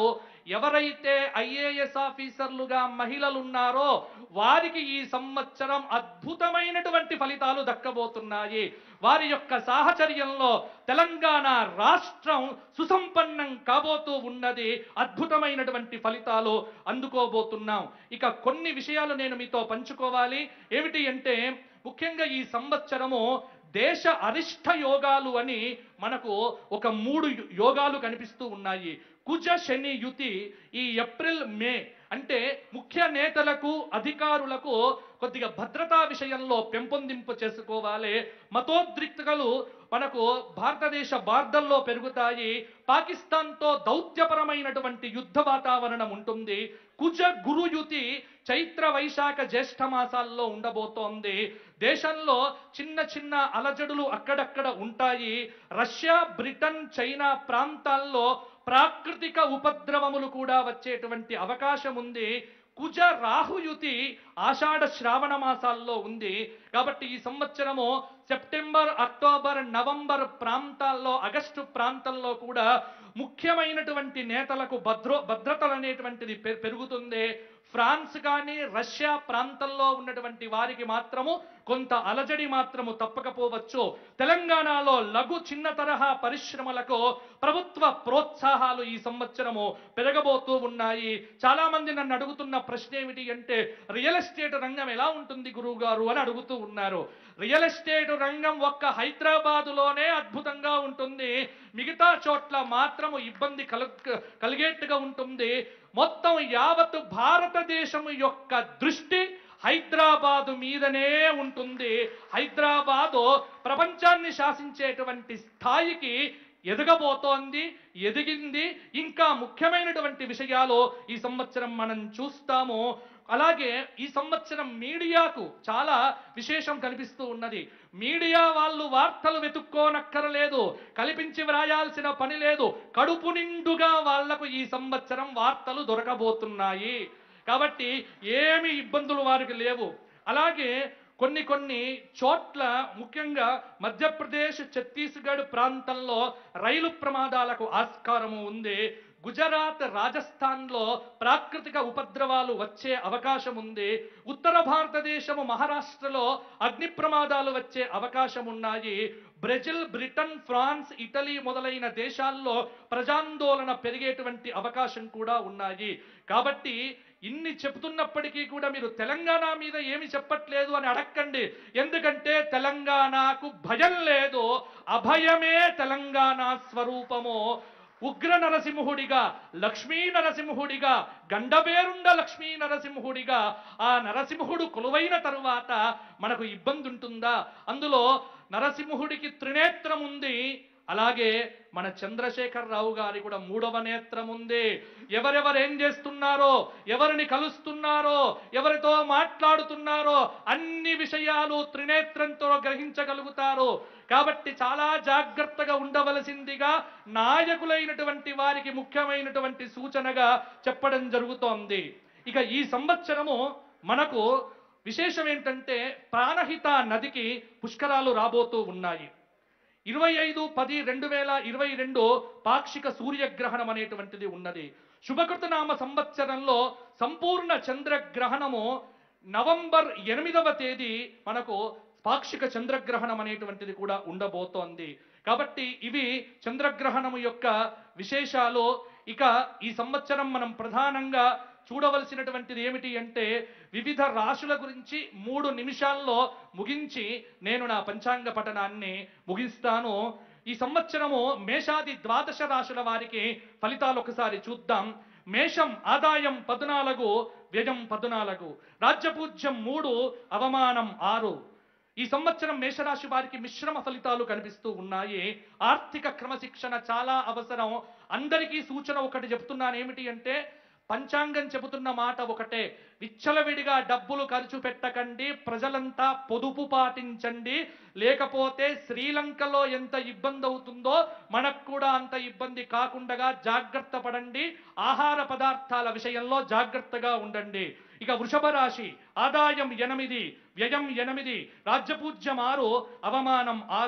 G: ఎవరైతే ఐఏఎస్ ఆఫీసర్లుగా మహిళలు ఉన్నారో వారికి ఈ సంవత్సరం అద్భుతమైనటువంటి ఫలితాలు దక్కబోతున్నాయి వారి యొక్క సాహచర్యంలో తెలంగాణ రాష్ట్రం సుసంపన్నం కాబోతూ ఉన్నది అద్భుతమైనటువంటి ఫలితాలు అందుకోబోతున్నాం ఇక కొన్ని విషయాలు నేను మీతో పంచుకోవాలి ఏమిటి అంటే ముఖ్యంగా ఈ సంవత్సరము దేశ అరిష్ట యోగాలు అని మనకు ఒక మూడు యో- యోగాలు కనిపిస్తూ ఉన్నాయి కుజ శని యుతి ఈ ఏప్రిల్ మే అంటే ముఖ్య నేతలకు అధికారులకు కొద్దిగా భద్రతా విషయంలో పెంపొందింపు చేసుకోవాలి మతోద్రిక్తలు మనకు భారతదేశ బార్డర్లో పెరుగుతాయి పాకిస్తాన్తో దౌత్యపరమైనటువంటి యుద్ధ వాతావరణం ఉంటుంది కుజ గురుయుతి చైత్ర వైశాఖ జ్యేష్ఠ మాసాల్లో ఉండబోతోంది దేశంలో చిన్న చిన్న అలజడులు అక్కడక్కడ ఉంటాయి రష్యా బ్రిటన్ చైనా ప్రాంతాల్లో ప్రాకృతిక ఉపద్రవములు కూడా వచ్చేటువంటి అవకాశం ఉంది కుజ రాహుయుతి ఆషాఢ శ్రావణ మాసాల్లో ఉంది కాబట్టి ఈ సంవత్సరము సెప్టెంబర్ అక్టోబర్ నవంబర్ ప్రాంతాల్లో ఆగస్టు ప్రాంతంలో కూడా ముఖ్యమైనటువంటి నేతలకు భద్రో భద్రతలు అనేటువంటిది పె- పెరుగుతుంది ఫ్రాన్స్ కానీ రష్యా ప్రాంతంలో ఉన్నటువంటి వారికి మాత్రము కొంత అలజడి మాత్రము తప్పకపోవచ్చు తెలంగాణలో లఘు చిన్న తరహా పరిశ్రమలకు ప్రభుత్వ ప్రోత్సాహాలు ఈ సంవత్సరము పెరగబోతూ ఉన్నాయి చాలా మంది నన్ను అడుగుతున్న ప్రశ్న ఏమిటి అంటే రియల్ ఎస్టేట్ రంగం ఎలా ఉంటుంది గురువు గారు అని అడుగుతూ ఉన్నారు రియల్ ఎస్టేట్ రంగం ఒక్క హైదరాబాదులోనే అద్భుతంగా ఉంటుంది మిగతా చోట్ల మాత్రము ఇబ్బంది కలగ కలిగేట్టుగా ఉంటుంది మొత్తం యావత్ భారతదేశం యొక్క దృష్టి హైదరాబాదు మీదనే ఉంటుంది హైదరాబాదు ప్రపంచాన్ని శాసించేటువంటి స్థాయికి ఎదగబోతోంది ఎదిగింది ఇంకా ముఖ్యమైనటువంటి విషయాలు ఈ సంవత్సరం మనం చూస్తాము అలాగే ఈ సంవత్సరం మీడియాకు చాలా విశేషం కనిపిస్తూ ఉన్నది మీడియా వాళ్ళు వార్తలు వెతుక్కోనక్కరలేదు కల్పించి వ్రాయాల్సిన పని లేదు కడుపు నిండుగా వాళ్లకు ఈ సంవత్సరం వార్తలు దొరకబోతున్నాయి కాబట్టి ఏమి ఇబ్బందులు వారికి లేవు అలాగే కొన్ని కొన్ని చోట్ల ముఖ్యంగా మధ్యప్రదేశ్ ఛత్తీస్గఢ్ ప్రాంతంలో రైలు ప్రమాదాలకు ఆస్కారము ఉంది గుజరాత్ రాజస్థాన్లో ప్రాకృతిక ఉపద్రవాలు వచ్చే అవకాశం ఉంది ఉత్తర భారతదేశము మహారాష్ట్రలో అగ్ని ప్రమాదాలు వచ్చే అవకాశం ఉన్నాయి బ్రెజిల్ బ్రిటన్ ఫ్రాన్స్ ఇటలీ మొదలైన దేశాల్లో ప్రజాందోళన పెరిగేటువంటి అవకాశం కూడా ఉన్నాయి కాబట్టి ఇన్ని చెప్తున్నప్పటికీ కూడా మీరు తెలంగాణ మీద ఏమి చెప్పట్లేదు అని అడక్కండి ఎందుకంటే తెలంగాణకు భయం లేదు అభయమే తెలంగాణ స్వరూపము ఉగ్ర నరసింహుడిగా లక్ష్మీ నరసింహుడిగా గండబేరుండ లక్ష్మీ నరసింహుడిగా ఆ నరసింహుడు కొలువైన తరువాత మనకు ఇబ్బంది ఉంటుందా అందులో నరసింహుడికి త్రినేత్రం ఉంది అలాగే మన చంద్రశేఖర్ రావు గారి కూడా మూడవ నేత్రం ఉంది ఎవరెవరు ఏం చేస్తున్నారో ఎవరిని కలుస్తున్నారో ఎవరితో మాట్లాడుతున్నారో అన్ని విషయాలు త్రినేత్రంతో గ్రహించగలుగుతారు కాబట్టి చాలా జాగ్రత్తగా ఉండవలసిందిగా నాయకులైనటువంటి వారికి ముఖ్యమైనటువంటి సూచనగా చెప్పడం జరుగుతోంది ఇక ఈ సంవత్సరము మనకు విశేషం ఏంటంటే ప్రాణహిత నదికి పుష్కరాలు రాబోతూ ఉన్నాయి ఇరవై ఐదు పది రెండు వేల ఇరవై రెండు పాక్షిక సూర్యగ్రహణం అనేటువంటిది ఉన్నది శుభకృతనామ సంవత్సరంలో సంపూర్ణ చంద్రగ్రహణము నవంబర్ ఎనిమిదవ తేదీ మనకు పాక్షిక చంద్రగ్రహణం అనేటువంటిది కూడా ఉండబోతోంది కాబట్టి ఇవి చంద్రగ్రహణము యొక్క విశేషాలు ఇక ఈ సంవత్సరం మనం ప్రధానంగా చూడవలసినటువంటిది ఏమిటి అంటే వివిధ రాశుల గురించి మూడు నిమిషాల్లో ముగించి నేను నా పంచాంగ పఠనాన్ని ముగిస్తాను ఈ సంవత్సరము మేషాది ద్వాదశ రాశుల వారికి ఫలితాలు ఒకసారి చూద్దాం మేషం ఆదాయం పద్నాలుగు వ్యయం పద్నాలుగు రాజ్యపూజ్యం మూడు అవమానం ఆరు ఈ సంవత్సరం మేషరాశి వారికి మిశ్రమ ఫలితాలు కనిపిస్తూ ఉన్నాయి ఆర్థిక క్రమశిక్షణ చాలా అవసరం అందరికీ సూచన ఒకటి చెప్తున్నాను ఏమిటి అంటే పంచాంగం చెబుతున్న మాట ఒకటే విచ్చలవిడిగా డబ్బులు ఖర్చు పెట్టకండి ప్రజలంతా పొదుపు పాటించండి లేకపోతే శ్రీలంకలో ఎంత ఇబ్బంది అవుతుందో మనకు కూడా అంత ఇబ్బంది కాకుండా జాగ్రత్త పడండి ఆహార పదార్థాల విషయంలో జాగ్రత్తగా ఉండండి ఇక వృషభ రాశి ఆదాయం ఎనిమిది వ్యయం ఎనిమిది రాజ్యపూజ్యం ఆరు అవమానం ఆరు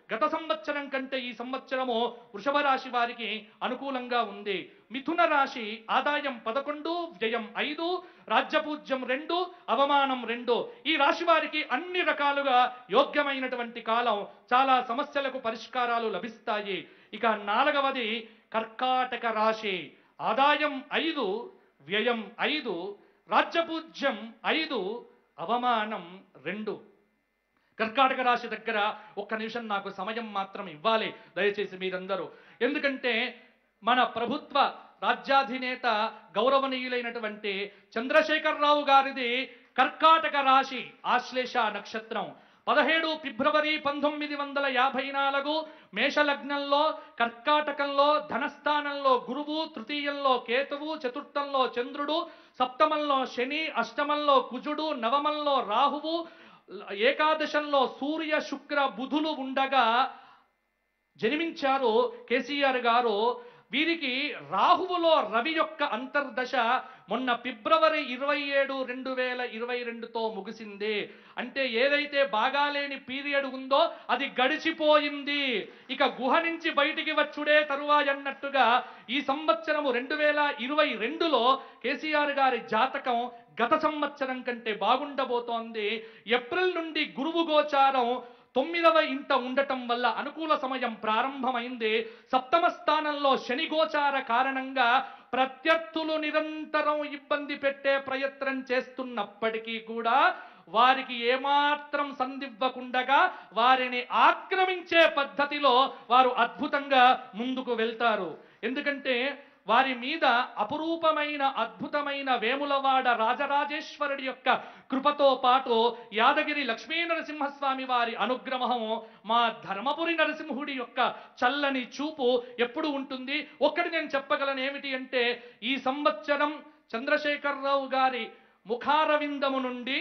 G: గత సంవత్సరం కంటే ఈ సంవత్సరము వృషభ రాశి వారికి అనుకూలంగా ఉంది మిథున రాశి ఆదాయం పదకొండు వ్యయం ఐదు రాజ్యపూజ్యం రెండు అవమానం రెండు ఈ రాశి వారికి అన్ని రకాలుగా యోగ్యమైనటువంటి కాలం చాలా సమస్యలకు పరిష్కారాలు లభిస్తాయి ఇక నాలుగవది కర్కాటక రాశి ఆదాయం ఐదు వ్యయం ఐదు రాజ్యపూజ్యం ఐదు అవమానం రెండు కర్కాటక రాశి దగ్గర ఒక్క నిమిషం నాకు సమయం మాత్రం ఇవ్వాలి దయచేసి మీరందరూ ఎందుకంటే మన ప్రభుత్వ రాజ్యాధినేత గౌరవనీయులైనటువంటి చంద్రశేఖరరావు గారిది కర్కాటక రాశి ఆశ్లేష నక్షత్రం పదిహేడు ఫిబ్రవరి పంతొమ్మిది వందల యాభై నాలుగు మేషలగ్నంలో కర్కాటకంలో ధనస్థానంలో గురువు తృతీయంలో కేతువు చతుర్థంలో చంద్రుడు సప్తమంలో శని అష్టమంలో కుజుడు నవమంలో రాహువు ఏకాదశంలో సూర్య శుక్ర బుధులు ఉండగా జన్మించారు కేసీఆర్ గారు వీరికి రాహువులో రవి యొక్క అంతర్దశ మొన్న ఫిబ్రవరి ఇరవై ఏడు రెండు వేల ఇరవై రెండుతో ముగిసింది అంటే ఏదైతే బాగాలేని పీరియడ్ ఉందో అది గడిచిపోయింది ఇక గుహ నుంచి బయటికి వచ్చుడే తరువాయన్నట్టుగా ఈ సంవత్సరము రెండు వేల ఇరవై రెండులో కేసీఆర్ గారి జాతకం గత సంవత్సరం కంటే బాగుండబోతోంది ఏప్రిల్ నుండి గురువు గోచారం తొమ్మిదవ ఇంట ఉండటం వల్ల అనుకూల సమయం ప్రారంభమైంది సప్తమ స్థానంలో శని గోచార కారణంగా ప్రత్యర్థులు నిరంతరం ఇబ్బంది పెట్టే ప్రయత్నం చేస్తున్నప్పటికీ కూడా వారికి ఏమాత్రం సందివ్వకుండగా వారిని ఆక్రమించే పద్ధతిలో వారు అద్భుతంగా ముందుకు వెళ్తారు ఎందుకంటే వారి మీద అపురూపమైన అద్భుతమైన వేములవాడ రాజరాజేశ్వరుడి యొక్క కృపతో పాటు యాదగిరి లక్ష్మీ నరసింహస్వామి వారి అనుగ్రహం మా ధర్మపురి నరసింహుడి యొక్క చల్లని చూపు ఎప్పుడు ఉంటుంది ఒక్కటి నేను చెప్పగలను ఏమిటి అంటే ఈ సంవత్సరం చంద్రశేఖరరావు గారి ముఖారవిందము నుండి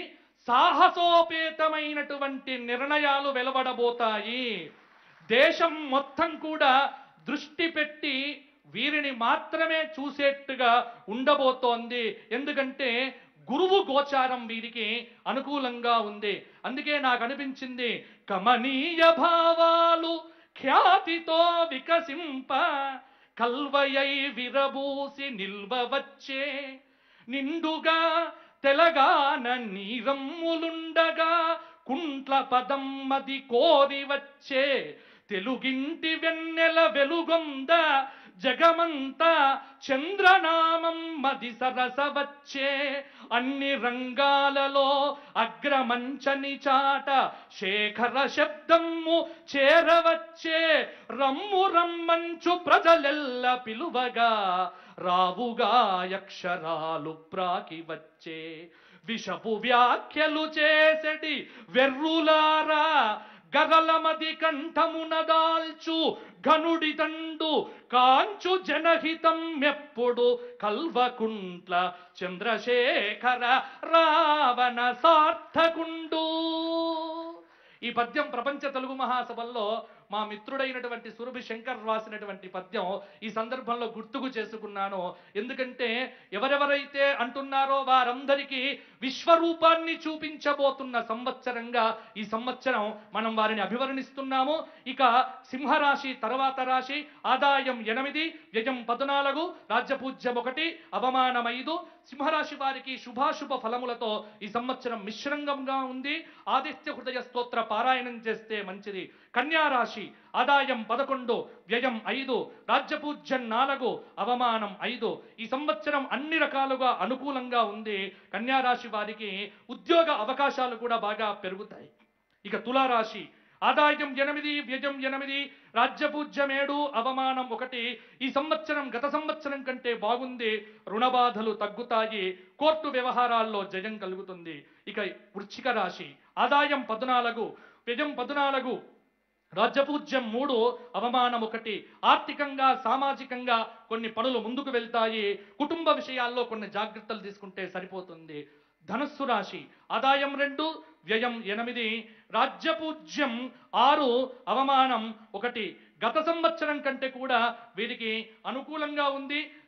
G: సాహసోపేతమైనటువంటి నిర్ణయాలు వెలువడబోతాయి దేశం మొత్తం కూడా దృష్టి పెట్టి వీరిని మాత్రమే చూసేట్టుగా ఉండబోతోంది ఎందుకంటే గురువు గోచారం వీరికి అనుకూలంగా ఉంది అందుకే నాకు అనిపించింది కమనీయ భావాలు ఖ్యాతితో వికసింప కల్వయై విరబూసి నిల్వవచ్చే నిండుగా తెలగాన నీరమ్ములుండగా కుంట్ల పదం మది కోరి వచ్చే తెలుగింటి వెన్నెల వెలుగొంద జగమంతా చంద్రనామం మది సరస వచ్చే అన్ని రంగాలలో అగ్రమంచని చాట శేఖర శబ్దము చేరవచ్చే రమ్ము రమ్మంచు ప్రజలెల్ల పిలువగా రావుగా అక్షరాలు ప్రాకి వచ్చే విషపు వ్యాఖ్యలు చేసెడి వెర్రులారా గగలమది కంఠమున దాల్చు ఘనుడి తండు కాంచు జనహితం ఎప్పుడు కల్వకుంట్ల చంద్రశేఖర రావణ సార్థకుండు ఈ పద్యం ప్రపంచ తెలుగు మహాసభల్లో మా మిత్రుడైనటువంటి సురభి శంకర్ రాసినటువంటి పద్యం ఈ సందర్భంలో గుర్తుకు చేసుకున్నాను ఎందుకంటే ఎవరెవరైతే అంటున్నారో వారందరికీ విశ్వరూపాన్ని చూపించబోతున్న సంవత్సరంగా ఈ సంవత్సరం మనం వారిని అభివర్ణిస్తున్నాము ఇక సింహరాశి తర్వాత రాశి ఆదాయం ఎనిమిది వ్యయం పద్నాలుగు రాజ్యపూజ్యం ఒకటి అవమానం ఐదు సింహరాశి వారికి శుభాశుభ ఫలములతో ఈ సంవత్సరం మిశ్రంగంగా ఉంది ఆదిత్య హృదయ స్తోత్ర పారాయణం చేస్తే మంచిది కన్యా రాశి ఆదాయం పదకొండు వ్యయం ఐదు రాజ్యపూజ్యం నాలుగు అవమానం ఐదు ఈ సంవత్సరం అన్ని రకాలుగా అనుకూలంగా ఉంది కన్యా రాశి వారికి ఉద్యోగ అవకాశాలు కూడా బాగా పెరుగుతాయి ఇక తులారాశి ఆదాయం ఎనిమిది వ్యయం ఎనిమిది రాజ్యపూజ్యం ఏడు అవమానం ఒకటి ఈ సంవత్సరం గత సంవత్సరం కంటే బాగుంది రుణబాధలు తగ్గుతాయి కోర్టు వ్యవహారాల్లో జయం కలుగుతుంది ఇక వృశ్చిక రాశి ఆదాయం పద్నాలుగు వ్యయం పద్నాలుగు రాజ్యపూజ్యం మూడు అవమానం ఒకటి ఆర్థికంగా సామాజికంగా కొన్ని పనులు ముందుకు వెళ్తాయి కుటుంబ విషయాల్లో కొన్ని జాగ్రత్తలు తీసుకుంటే సరిపోతుంది ధనస్సు రాశి ఆదాయం రెండు వ్యయం ఎనిమిది రాజ్యపూజ్యం ఆరు అవమానం ఒకటి గత సంవత్సరం కంటే కూడా వీరికి అనుకూలంగా ఉంది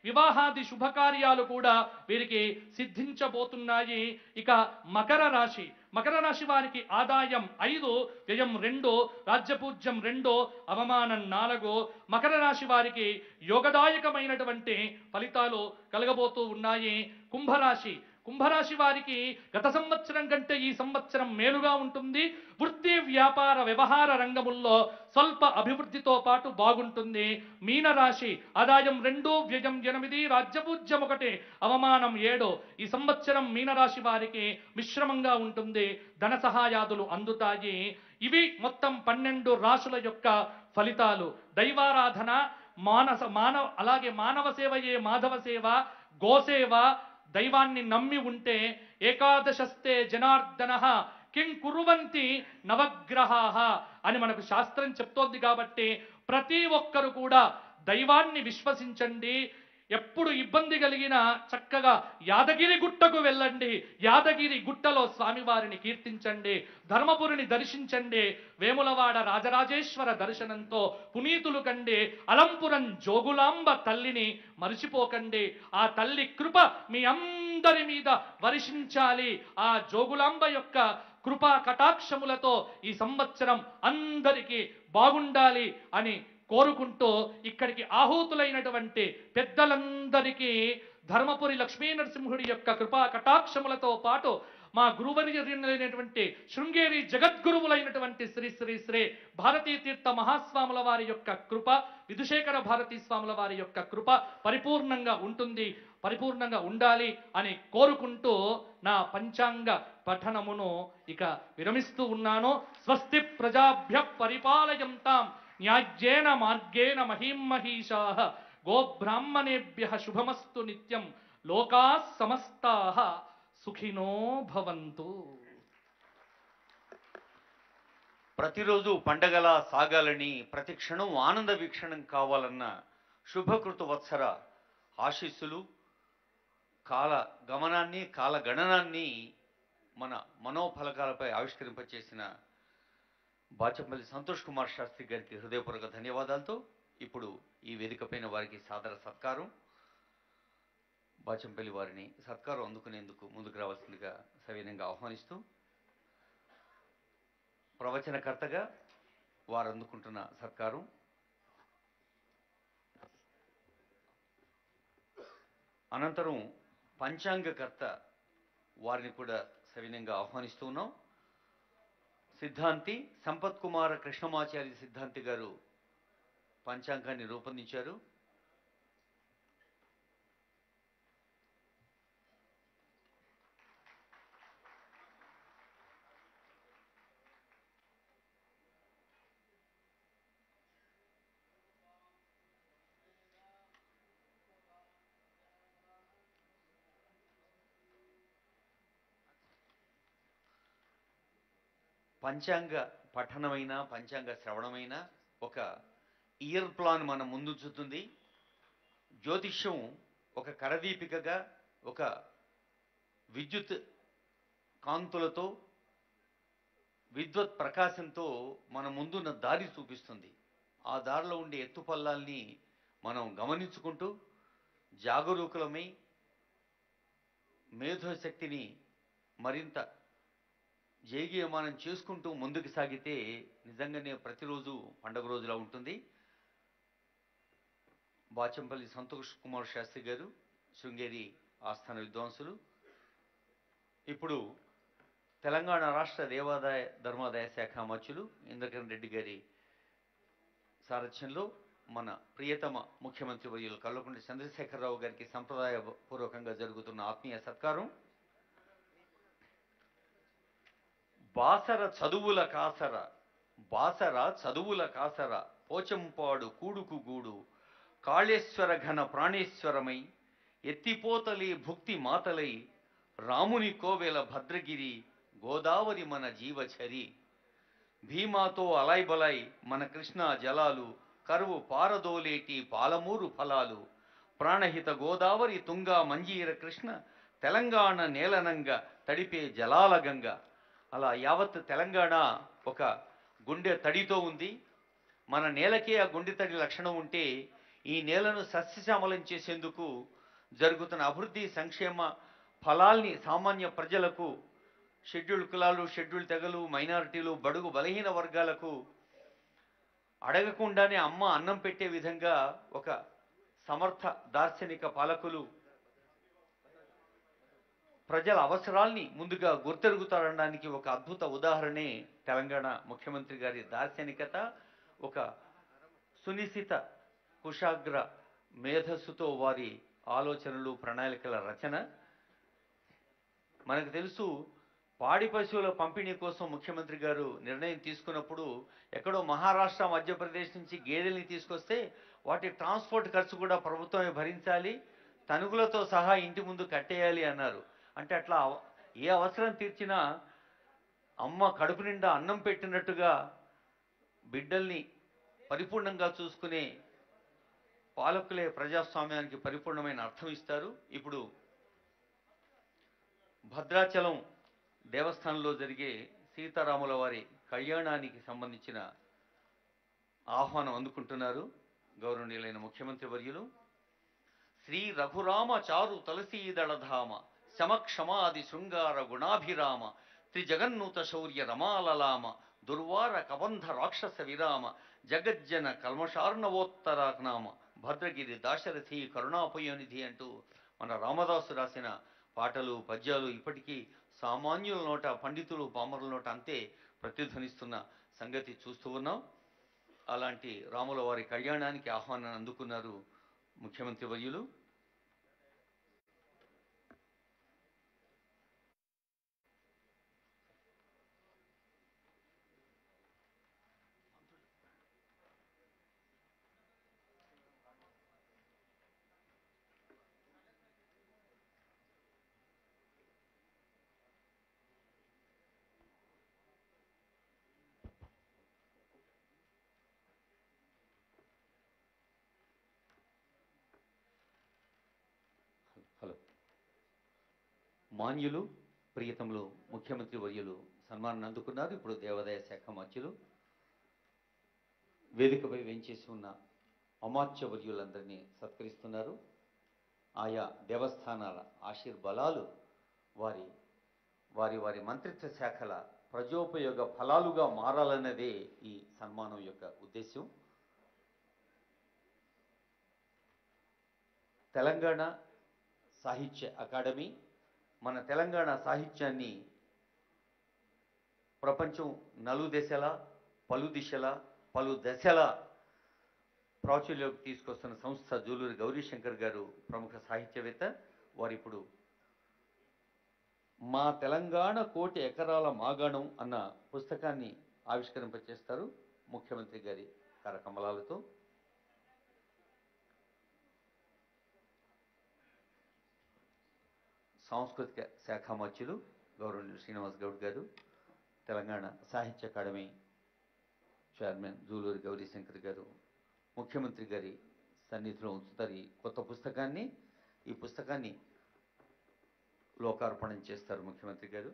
G: వివాహాది శుభకార్యాలు కూడా వీరికి సిద్ధించబోతున్నాయి ఇక మకర రాశి మకర రాశి వారికి ఆదాయం ఐదు వ్యయం రెండు రాజ్యపూజ్యం రెండు అవమానం నాలుగు మకర రాశి వారికి యోగదాయకమైనటువంటి ఫలితాలు కలగబోతూ ఉన్నాయి కుంభరాశి కుంభరాశి వారికి గత సంవత్సరం కంటే ఈ సంవత్సరం మేలుగా ఉంటుంది వృత్తి వ్యాపార వ్యవహార రంగముల్లో స్వల్ప అభివృద్ధితో పాటు బాగుంటుంది మీనరాశి ఆదాయం రెండు వ్యయం ఎనిమిది రాజ్యపూజ్యం ఒకటి అవమానం ఏడు ఈ సంవత్సరం మీనరాశి వారికి మిశ్రమంగా ఉంటుంది ధన సహాయాదులు అందుతాయి ఇవి మొత్తం పన్నెండు రాశుల యొక్క ఫలితాలు దైవారాధన మానస మానవ అలాగే మానవ సేవయే మాధవ సేవ గోసేవ దైవాన్ని నమ్మి ఉంటే ఏకాదశస్తే జనార్దన కిం కురువంతి నవగ్రహాః అని మనకు శాస్త్రం చెప్తోంది కాబట్టి ప్రతి ఒక్కరు కూడా దైవాన్ని విశ్వసించండి ఎప్పుడు ఇబ్బంది కలిగినా చక్కగా యాదగిరి గుట్టకు వెళ్ళండి యాదగిరి గుట్టలో స్వామివారిని కీర్తించండి ధర్మపురిని దర్శించండి వేములవాడ రాజరాజేశ్వర దర్శనంతో పునీతులు కండి అలంపురం జోగులాంబ తల్లిని మరిచిపోకండి ఆ తల్లి కృప మీ అందరి మీద వర్షించాలి ఆ జోగులాంబ యొక్క కృపా కటాక్షములతో ఈ సంవత్సరం అందరికీ బాగుండాలి అని కోరుకుంటూ ఇక్కడికి ఆహూతులైనటువంటి పెద్దలందరికీ ధర్మపురి లక్ష్మీ నరసింహుడి యొక్క కృపా కటాక్షములతో పాటు మా గురువర్యులైనటువంటి శృంగేరి జగద్గురువులైనటువంటి శ్రీ శ్రీ శ్రీ భారతీ తీర్థ మహాస్వాముల వారి యొక్క కృప విధుశేఖర భారతీ స్వాముల వారి యొక్క కృప పరిపూర్ణంగా ఉంటుంది పరిపూర్ణంగా ఉండాలి అని కోరుకుంటూ నా పంచాంగ పఠనమును ఇక విరమిస్తూ ఉన్నాను స్వస్తి ప్రజాభ్య పరిపాలయంతాం న్యాజ్యేన మార్గేణ మహీం మహీషా గోబ్రాహ్మణేభ్య శుభమస్తు నిత్యం లోకా సమస్తా సుఖినో భవంతు
B: ప్రతిరోజు పండగలా సాగాలని ప్రతి క్షణం ఆనంద వీక్షణం కావాలన్న శుభకృత వత్సర ఆశీస్సులు కాల గమనాన్ని కాల గణనాన్ని మన మనోఫలకాలపై ఆవిష్కరింపచేసిన బాచంపల్లి సంతోష్ కుమార్ శాస్త్రి గారికి హృదయపూర్వక ధన్యవాదాలతో ఇప్పుడు ఈ వేదికపైన వారికి సాదర సత్కారం బాచంపల్లి వారిని సత్కారం అందుకునేందుకు ముందుకు రావాల్సిందిగా సవినంగా ఆహ్వానిస్తూ ప్రవచనకర్తగా వారు అందుకుంటున్న సత్కారం అనంతరం పంచాంగకర్త వారిని కూడా సవినంగా ఆహ్వానిస్తూ ఉన్నాం సిద్ధాంతి సంపత్ కుమార కృష్ణమాచారి సిద్ధాంతి గారు పంచాంగాన్ని రూపొందించారు పంచాంగ పఠనమైన పంచాంగ శ్రవణమైన ఒక ఇయర్ ప్లాన్ మన ముందుంచుతుంది జ్యోతిష్యం ఒక కరదీపికగా ఒక విద్యుత్ కాంతులతో విద్వత్ ప్రకాశంతో మన ముందున్న దారి చూపిస్తుంది ఆ దారిలో ఉండే ఎత్తుపల్లాల్ని మనం గమనించుకుంటూ జాగరూకులమై మేధోశక్తిని మరింత జయగీయమానం చేసుకుంటూ ముందుకు సాగితే నిజంగానే ప్రతిరోజు పండగ రోజులా ఉంటుంది బాచంపల్లి సంతోష్ కుమార్ శాస్త్రి గారు శృంగేరి ఆస్థాన విద్వాంసులు ఇప్పుడు తెలంగాణ రాష్ట్ర దేవాదాయ ధర్మాదాయ శాఖ అమర్చులు ఇంద్రకరణ్ రెడ్డి గారి సారథ్యంలో మన ప్రియతమ ముఖ్యమంత్రి వర్యులు కల్వకుంట్ల చంద్రశేఖరరావు గారికి సంప్రదాయ పూర్వకంగా జరుగుతున్న ఆత్మీయ సత్కారం బాసర చదువుల కాసర బాసర చదువుల కాసర పోచంపాడు కూడుకు గూడు కాళేశ్వర ఘన ప్రాణేశ్వరమై ఎత్తిపోతలే భుక్తి మాతలై రాముని కోవెల భద్రగిరి గోదావరి మన జీవచరి భీమాతో అలాయ్ మన కృష్ణా జలాలు కరువు పారదోలేటి పాలమూరు ఫలాలు ప్రాణహిత గోదావరి తుంగా మంజీర కృష్ణ తెలంగాణ నేలనంగా తడిపే జలాల గంగ అలా యావత్ తెలంగాణ ఒక గుండె తడితో ఉంది మన నేలకే ఆ గుండె తడి లక్షణం ఉంటే ఈ నేలను సస్యశ్యామలం చేసేందుకు జరుగుతున్న అభివృద్ధి సంక్షేమ ఫలాల్ని సామాన్య ప్రజలకు షెడ్యూల్ కులాలు షెడ్యూల్ తెగలు మైనారిటీలు బడుగు బలహీన వర్గాలకు అడగకుండానే అమ్మ అన్నం పెట్టే విధంగా ఒక సమర్థ దార్శనిక పాలకులు ప్రజల అవసరాల్ని ముందుగా గుర్తెరుగుతారనడానికి ఒక అద్భుత ఉదాహరణే తెలంగాణ ముఖ్యమంత్రి గారి దార్శనికత ఒక సునిశ్చిత కుశాగ్ర మేధస్సుతో వారి ఆలోచనలు ప్రణాళికల రచన మనకు తెలుసు పాడి పశువుల పంపిణీ కోసం ముఖ్యమంత్రి గారు నిర్ణయం తీసుకున్నప్పుడు ఎక్కడో మహారాష్ట్ర మధ్యప్రదేశ్ నుంచి గేదెల్ని తీసుకొస్తే వాటి ట్రాన్స్పోర్ట్ ఖర్చు కూడా ప్రభుత్వమే భరించాలి తనుగులతో సహా ఇంటి ముందు కట్టేయాలి అన్నారు అంటే అట్లా అవ- ఏ అవసరం తీర్చినా అమ్మ కడుపు నిండా అన్నం పెట్టినట్టుగా బిడ్డల్ని పరిపూర్ణంగా చూసుకునే పాలకులే ప్రజాస్వామ్యానికి పరిపూర్ణమైన అర్థం ఇస్తారు ఇప్పుడు భద్రాచలం దేవస్థానంలో జరిగే సీతారాముల వారి కళ్యాణానికి సంబంధించిన ఆహ్వానం అందుకుంటున్నారు గౌరవనీయులైన ముఖ్యమంత్రి వర్యులు శ్రీ రఘురామ చారు తులసీదళధామ శమక్షమాది శృంగార గుణాభిరామ త్రిజగన్నూత శౌర్య రమాలలామ దుర్వార కబంధ రాక్షస విరామ జగజ్జన కల్మషార్ణవోత్తరానామ భద్రగిరి దాశరథి కరుణాపయోనిధి అంటూ మన రామదాసు రాసిన పాటలు పద్యాలు ఇప్పటికీ సామాన్యుల నోట పండితులు పామరుల నోట అంతే ప్రతిధ్వనిస్తున్న సంగతి చూస్తూ ఉన్నాం అలాంటి రాముల వారి కళ్యాణానికి ఆహ్వానాన్ని అందుకున్నారు ముఖ్యమంత్రి వర్యులు హలో మాన్యులు ప్రియతములు ముఖ్యమంత్రి వర్యులు సన్మానం అందుకున్నారు ఇప్పుడు దేవాదాయ శాఖ మధ్యులు వేదికపై వేంచేసి ఉన్న అమాత్య వర్యులందరినీ సత్కరిస్తున్నారు ఆయా దేవస్థానాల ఆశీర్బలాలు వారి వారి వారి మంత్రిత్వ శాఖల ప్రజోపయోగ ఫలాలుగా మారాలన్నదే ఈ సన్మానం యొక్క ఉద్దేశం తెలంగాణ సాహిత్య అకాడమీ మన తెలంగాణ సాహిత్యాన్ని ప్రపంచం నలుదెశల పలు దిశల పలు దశల ప్రాచుర్యంలోకి తీసుకొస్తున్న సంస్థ జూలూరి గౌరీశంకర్ గారు ప్రముఖ సాహిత్యవేత్త వారు ఇప్పుడు మా తెలంగాణ కోటి ఎకరాల మాగాణం అన్న పుస్తకాన్ని ఆవిష్కరింపచేస్తారు ముఖ్యమంత్రి గారి కరకమలాలతో సాంస్కృతిక శాఖ మధ్యులు గౌరవనీయులు శ్రీనివాస్ గౌడ్ గారు తెలంగాణ సాహిత్య అకాడమీ చైర్మన్ జూలూరి గౌరీశంకర్ గారు ముఖ్యమంత్రి గారి సన్నిధిలో ఉంచుతారు ఈ కొత్త పుస్తకాన్ని ఈ పుస్తకాన్ని లోకార్పణం చేస్తారు ముఖ్యమంత్రి గారు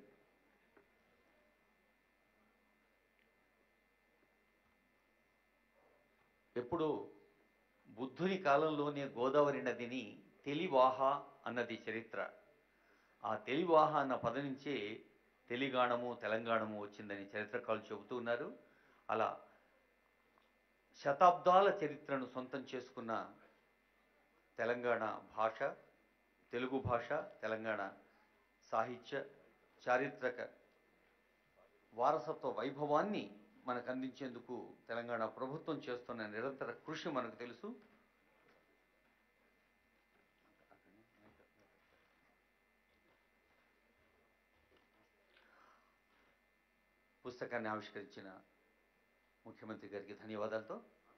B: ఎప్పుడు బుద్ధుని కాలంలోనే గోదావరి నదిని తెలివాహ అన్నది చరిత్ర ఆ తెలివాహ అన్న పద నుంచే తెలిగాణము తెలంగాణము వచ్చిందని చరిత్రకారులు చెబుతూ ఉన్నారు అలా శతాబ్దాల చరిత్రను సొంతం చేసుకున్న తెలంగాణ భాష తెలుగు భాష తెలంగాణ సాహిత్య చారిత్రక వారసత్వ వైభవాన్ని మనకు అందించేందుకు తెలంగాణ ప్రభుత్వం చేస్తున్న నిరంతర కృషి మనకు తెలుసు పుస్తకాన్ని ఆవిష్కరించిన ముఖ్యమంత్రి గారికి ధన్యవాదాలతో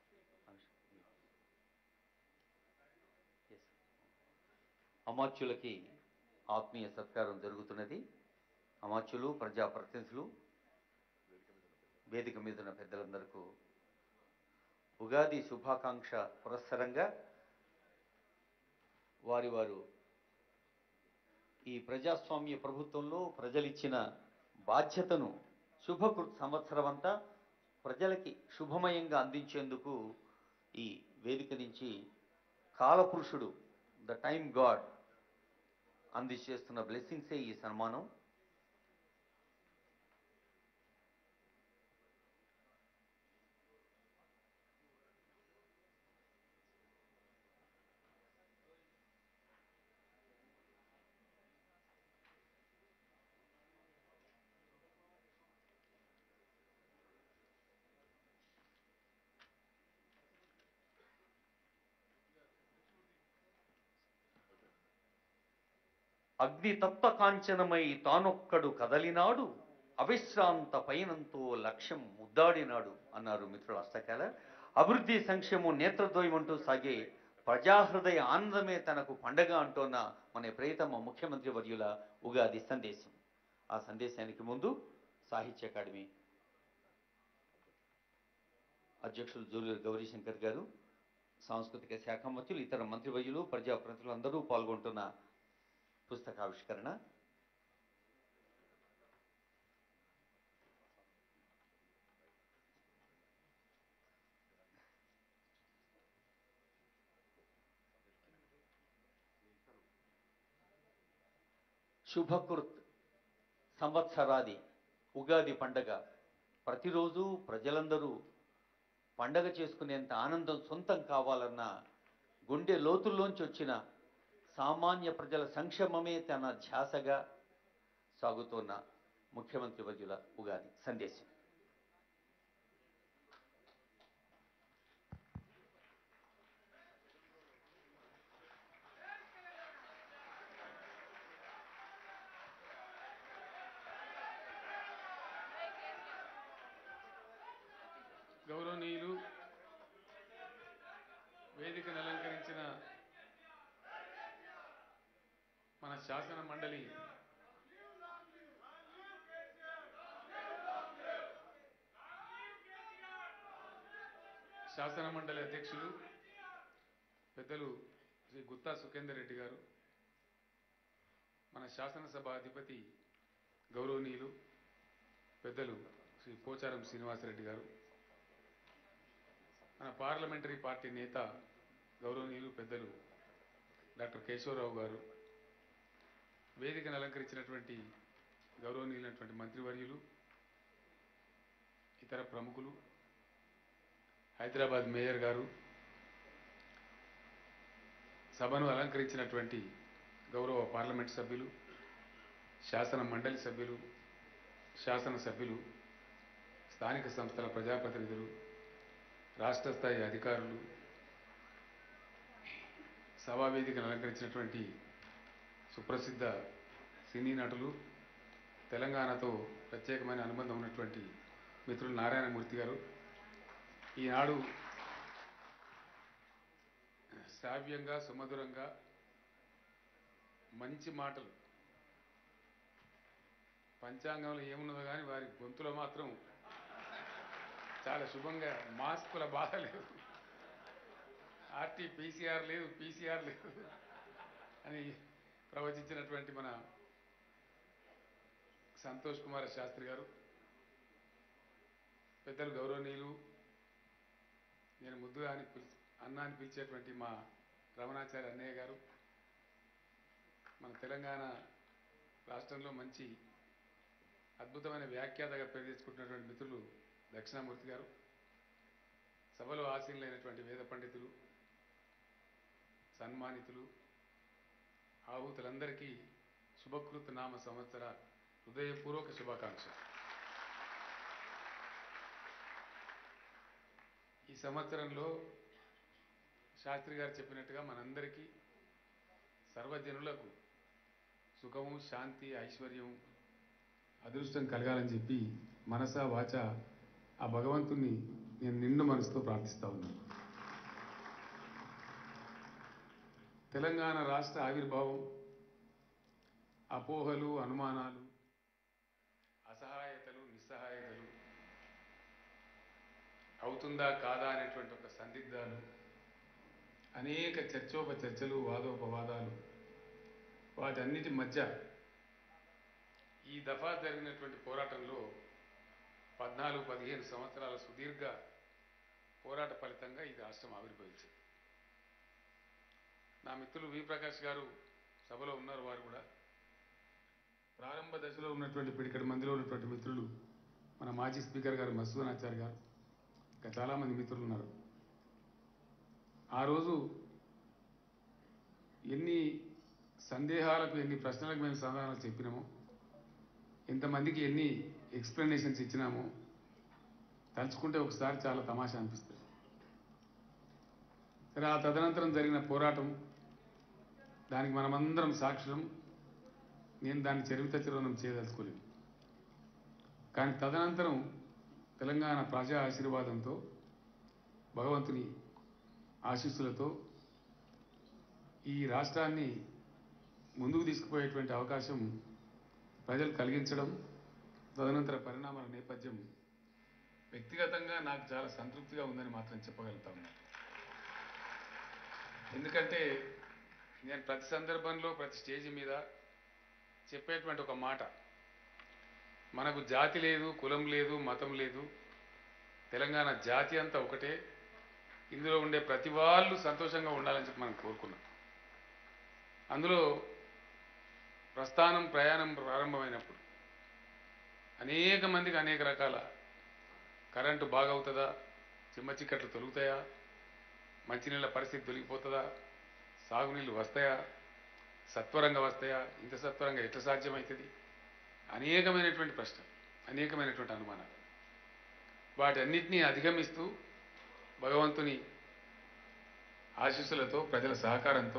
B: Yes. అమాత్యులకి ఆత్మీయ సత్కారం జరుగుతున్నది అమాత్యులు ప్రజాప్రతినిధులు వేదిక మీద ఉన్న పెద్దలందరకు ఉగాది శుభాకాంక్ష పురస్సరంగా వారి వారు ఈ ప్రజాస్వామ్య ప్రభుత్వంలో ప్రజలిచ్చిన బాధ్యతను శుభకృత్ సంవత్సరం అంతా ప్రజలకి శుభమయంగా అందించేందుకు ఈ వేదిక నుంచి కాలపురుషుడు ద టైమ్ గాడ్ అందిచేస్తున్న బ్లెస్సింగ్సే ఈ సన్మానం అగ్ని తప్త కాంచనమై తానొక్కడు కదలినాడు అవిశ్రాంత పయనంతో లక్ష్యం ముద్దాడినాడు అన్నారు మిత్రుల హస్తకాల అభివృద్ధి సంక్షేమం నేత్రద్వయమంటూ సాగే ప్రజాహృదయ ఆనందమే తనకు పండగ అంటోన్న మన ప్రియతమ ముఖ్యమంత్రి వర్యుల ఉగాది సందేశం ఆ సందేశానికి ముందు సాహిత్య అకాడమీ అధ్యక్షులు జూలూరు గౌరీశంకర్ గారు సాంస్కృతిక శాఖ మంత్రులు ఇతర మంత్రివర్యులు ప్రజాప్రతినిధులు అందరూ పాల్గొంటున్న పుస్తకావిష్కరణ శుభకృత్ సంవత్సరాది ఉగాది పండగ ప్రతిరోజు ప్రజలందరూ పండగ చేసుకునేంత ఆనందం సొంతం కావాలన్న గుండె లోతుల్లోంచి వచ్చిన సామాన్య ప్రజల సంక్షేమమే తన ధ్యాసగా సాగుతున్న ముఖ్యమంత్రి వర్యుల ఉగాది సందేశం
E: గౌరవనీయులు వేదికను అలంకరించిన మన శాసన మండలి శాసన మండలి అధ్యక్షులు పెద్దలు శ్రీ గుత్తా సుఖేందర్ రెడ్డి గారు మన శాసనసభ అధిపతి గౌరవనీయులు పెద్దలు శ్రీ పోచారం శ్రీనివాసరెడ్డి గారు మన పార్లమెంటరీ పార్టీ నేత గౌరవనీయులు పెద్దలు డాక్టర్ కేశవరావు గారు వేదికను అలంకరించినటువంటి గౌరవనీయులైనటువంటి మంత్రివర్యులు ఇతర ప్రముఖులు హైదరాబాద్ మేయర్ గారు సభను అలంకరించినటువంటి గౌరవ పార్లమెంట్ సభ్యులు శాసన మండలి సభ్యులు శాసన సభ్యులు స్థానిక సంస్థల ప్రజాప్రతినిధులు రాష్ట్ర స్థాయి అధికారులు సభా వేదికను అలంకరించినటువంటి సుప్రసిద్ధ సినీ నటులు తెలంగాణతో ప్రత్యేకమైన అనుబంధం ఉన్నటువంటి మిత్రులు నారాయణమూర్తి గారు ఈనాడు శ్రావ్యంగా సుమధురంగా మంచి మాటలు పంచాంగంలో ఏమున్నదో కానీ వారి గొంతులో మాత్రం చాలా శుభంగా మాస్కుల బాధ లేదు ఆర్టీ పీసీఆర్ లేదు పీసీఆర్ లేదు అని ప్రవచించినటువంటి మన సంతోష్ కుమార్ శాస్త్రి గారు పెద్దలు గౌరవనీయులు నేను ముద్దుగా అని పిలిచి అన్న అని పిలిచేటువంటి మా రమణాచార్య అన్నయ్య గారు మన తెలంగాణ రాష్ట్రంలో మంచి అద్భుతమైన వ్యాఖ్యాతగా పేరు తెచ్చుకుంటున్నటువంటి మిత్రులు దక్షిణామూర్తి గారు సభలో ఆశీనులైనటువంటి వేద పండితులు సన్మానితులు ఆహుతులందరికీ శుభకృత నామ సంవత్సర హృదయపూర్వక శుభాకాంక్ష ఈ సంవత్సరంలో శాస్త్రి గారు చెప్పినట్టుగా మనందరికీ సర్వజనులకు సుఖము శాంతి ఐశ్వర్యం అదృష్టం కలగాలని చెప్పి మనస వాచ ఆ భగవంతుణ్ణి నేను నిండు మనసుతో ప్రార్థిస్తా ఉన్నాను తెలంగాణ రాష్ట్ర ఆవిర్భావం అపోహలు అనుమానాలు అసహాయతలు నిస్సహాయతలు అవుతుందా కాదా అనేటువంటి ఒక సందిగ్ధాలు అనేక చర్చోపచర్చలు వాదోపవాదాలు వాటన్నిటి మధ్య ఈ దఫా జరిగినటువంటి పోరాటంలో పద్నాలుగు పదిహేను సంవత్సరాల సుదీర్ఘ పోరాట ఫలితంగా ఈ రాష్ట్రం ఆవిర్భవించింది నా మిత్రులు వి ప్రకాష్ గారు సభలో ఉన్నారు వారు కూడా ప్రారంభ దశలో ఉన్నటువంటి పిడికడి మందిలో ఉన్నటువంటి మిత్రులు మన మాజీ స్పీకర్ గారు మసూదన్ ఆచార్య గారు ఇంకా చాలామంది మిత్రులు ఉన్నారు ఆ రోజు ఎన్ని సందేహాలకు ఎన్ని ప్రశ్నలకు మేము సమాధానాలు చెప్పినామో ఎంతమందికి ఎన్ని ఎక్స్ప్లెనేషన్స్ ఇచ్చినామో తలుచుకుంటే ఒకసారి చాలా తమాషా అనిపిస్తుంది సరే ఆ తదనంతరం జరిగిన పోరాటం దానికి మనమందరం సాక్షులం నేను దాన్ని చరిత్ర చిరువనం చేయదలుచుకోలేదు కానీ తదనంతరం తెలంగాణ ప్రజా ఆశీర్వాదంతో భగవంతుని ఆశీస్సులతో ఈ రాష్ట్రాన్ని ముందుకు తీసుకుపోయేటువంటి అవకాశం ప్రజలు కలిగించడం తదనంతర పరిణామాల నేపథ్యం వ్యక్తిగతంగా నాకు చాలా సంతృప్తిగా ఉందని మాత్రం చెప్పగలుగుతా ఉన్నాను ఎందుకంటే నేను ప్రతి సందర్భంలో ప్రతి స్టేజ్ మీద చెప్పేటువంటి ఒక మాట మనకు జాతి లేదు కులం లేదు మతం లేదు తెలంగాణ జాతి అంతా ఒకటే ఇందులో ఉండే ప్రతి వాళ్ళు సంతోషంగా ఉండాలని చెప్పి మనం కోరుకున్నాం అందులో ప్రస్థానం ప్రయాణం ప్రారంభమైనప్పుడు అనేక మందికి అనేక రకాల కరెంటు బాగవుతుందా చిమ్మ చిక్కట్లు తొలుగుతాయా మంచినీళ్ళ పరిస్థితి తొలగిపోతుందా సాగునీళ్ళు వస్తాయా సత్వరంగా వస్తాయా ఇంత సత్వరంగా ఎట్లా సాధ్యమవుతుంది అనేకమైనటువంటి ప్రశ్నలు అనేకమైనటువంటి అనుమానాలు వాటన్నిటినీ అధిగమిస్తూ భగవంతుని ఆశీస్సులతో ప్రజల సహకారంతో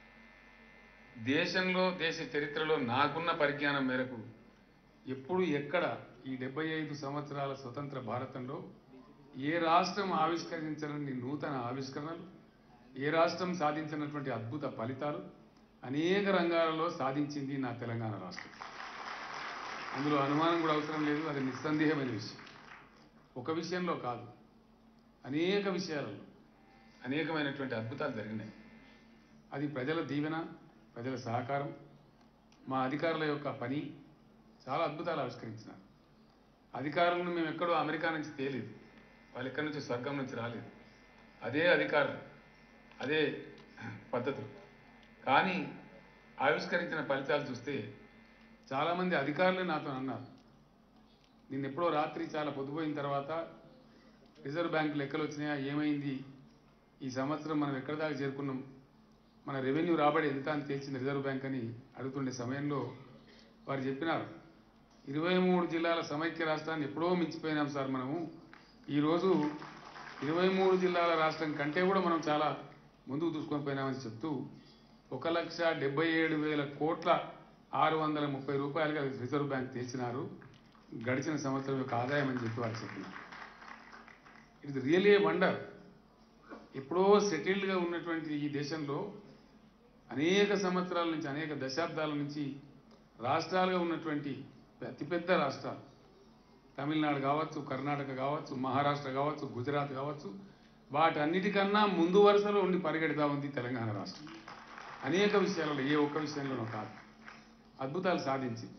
E: దేశంలో దేశ చరిత్రలో నాకున్న పరిజ్ఞానం మేరకు ఎప్పుడు ఎక్కడ ఈ డెబ్బై ఐదు సంవత్సరాల స్వతంత్ర భారతంలో ఏ రాష్ట్రం ఆవిష్కరించని నూతన ఆవిష్కరణలు ఏ రాష్ట్రం సాధించినటువంటి అద్భుత ఫలితాలు అనేక రంగాలలో సాధించింది నా తెలంగాణ రాష్ట్రం అందులో అనుమానం కూడా అవసరం లేదు అది నిస్సందేహమైన విషయం ఒక విషయంలో కాదు అనేక విషయాలలో అనేకమైనటువంటి అద్భుతాలు జరిగినాయి అది ప్రజల దీవెన ప్రజల సహకారం మా అధికారుల యొక్క పని చాలా అద్భుతాలు ఆవిష్కరించినారు అధికారులను మేము ఎక్కడో అమెరికా నుంచి తేలేదు వాళ్ళు ఎక్కడి నుంచి స్వర్గం నుంచి రాలేదు అదే అధికారులు అదే పద్ధతులు కానీ ఆవిష్కరించిన ఫలితాలు చూస్తే చాలామంది అధికారులు నాతో అన్నారు నిన్న ఎప్పుడో రాత్రి చాలా పొద్దుపోయిన తర్వాత రిజర్వ్ బ్యాంక్ లెక్కలు వచ్చినాయా ఏమైంది ఈ సంవత్సరం మనం ఎక్కడి దాకా చేరుకున్నాం మన రెవెన్యూ రాబడి ఎంత అని తేల్చింది రిజర్వ్ బ్యాంక్ అని అడుగుతుండే సమయంలో వారు చెప్పినారు ఇరవై మూడు జిల్లాల సమైక్య రాష్ట్రాన్ని ఎప్పుడో మించిపోయినాం సార్ మనము ఈరోజు ఇరవై మూడు జిల్లాల రాష్ట్రం కంటే కూడా మనం చాలా ముందుకు దూసుకొని పోయినామని చెప్తూ ఒక లక్ష డెబ్బై ఏడు వేల కోట్ల ఆరు వందల ముప్పై రూపాయలుగా రిజర్వ్ బ్యాంక్ తెచ్చినారు గడిచిన సంవత్సరం యొక్క ఆదాయం అని చెప్పి వారు చెప్పినారు ఇది రియల్ ఏ వండర్ ఎప్పుడో సెటిల్డ్గా ఉన్నటువంటి ఈ దేశంలో అనేక సంవత్సరాల నుంచి అనేక దశాబ్దాల నుంచి రాష్ట్రాలుగా ఉన్నటువంటి అతిపెద్ద రాష్ట్రాలు తమిళనాడు కావచ్చు కర్ణాటక కావచ్చు మహారాష్ట్ర కావచ్చు గుజరాత్ కావచ్చు వాటన్నిటికన్నా ముందు వరుసలో ఉండి పరిగెడతా ఉంది తెలంగాణ రాష్ట్రం అనేక విషయాలలో ఏ ఒక్క విషయంలోనూ కాదు అద్భుతాలు సాధించింది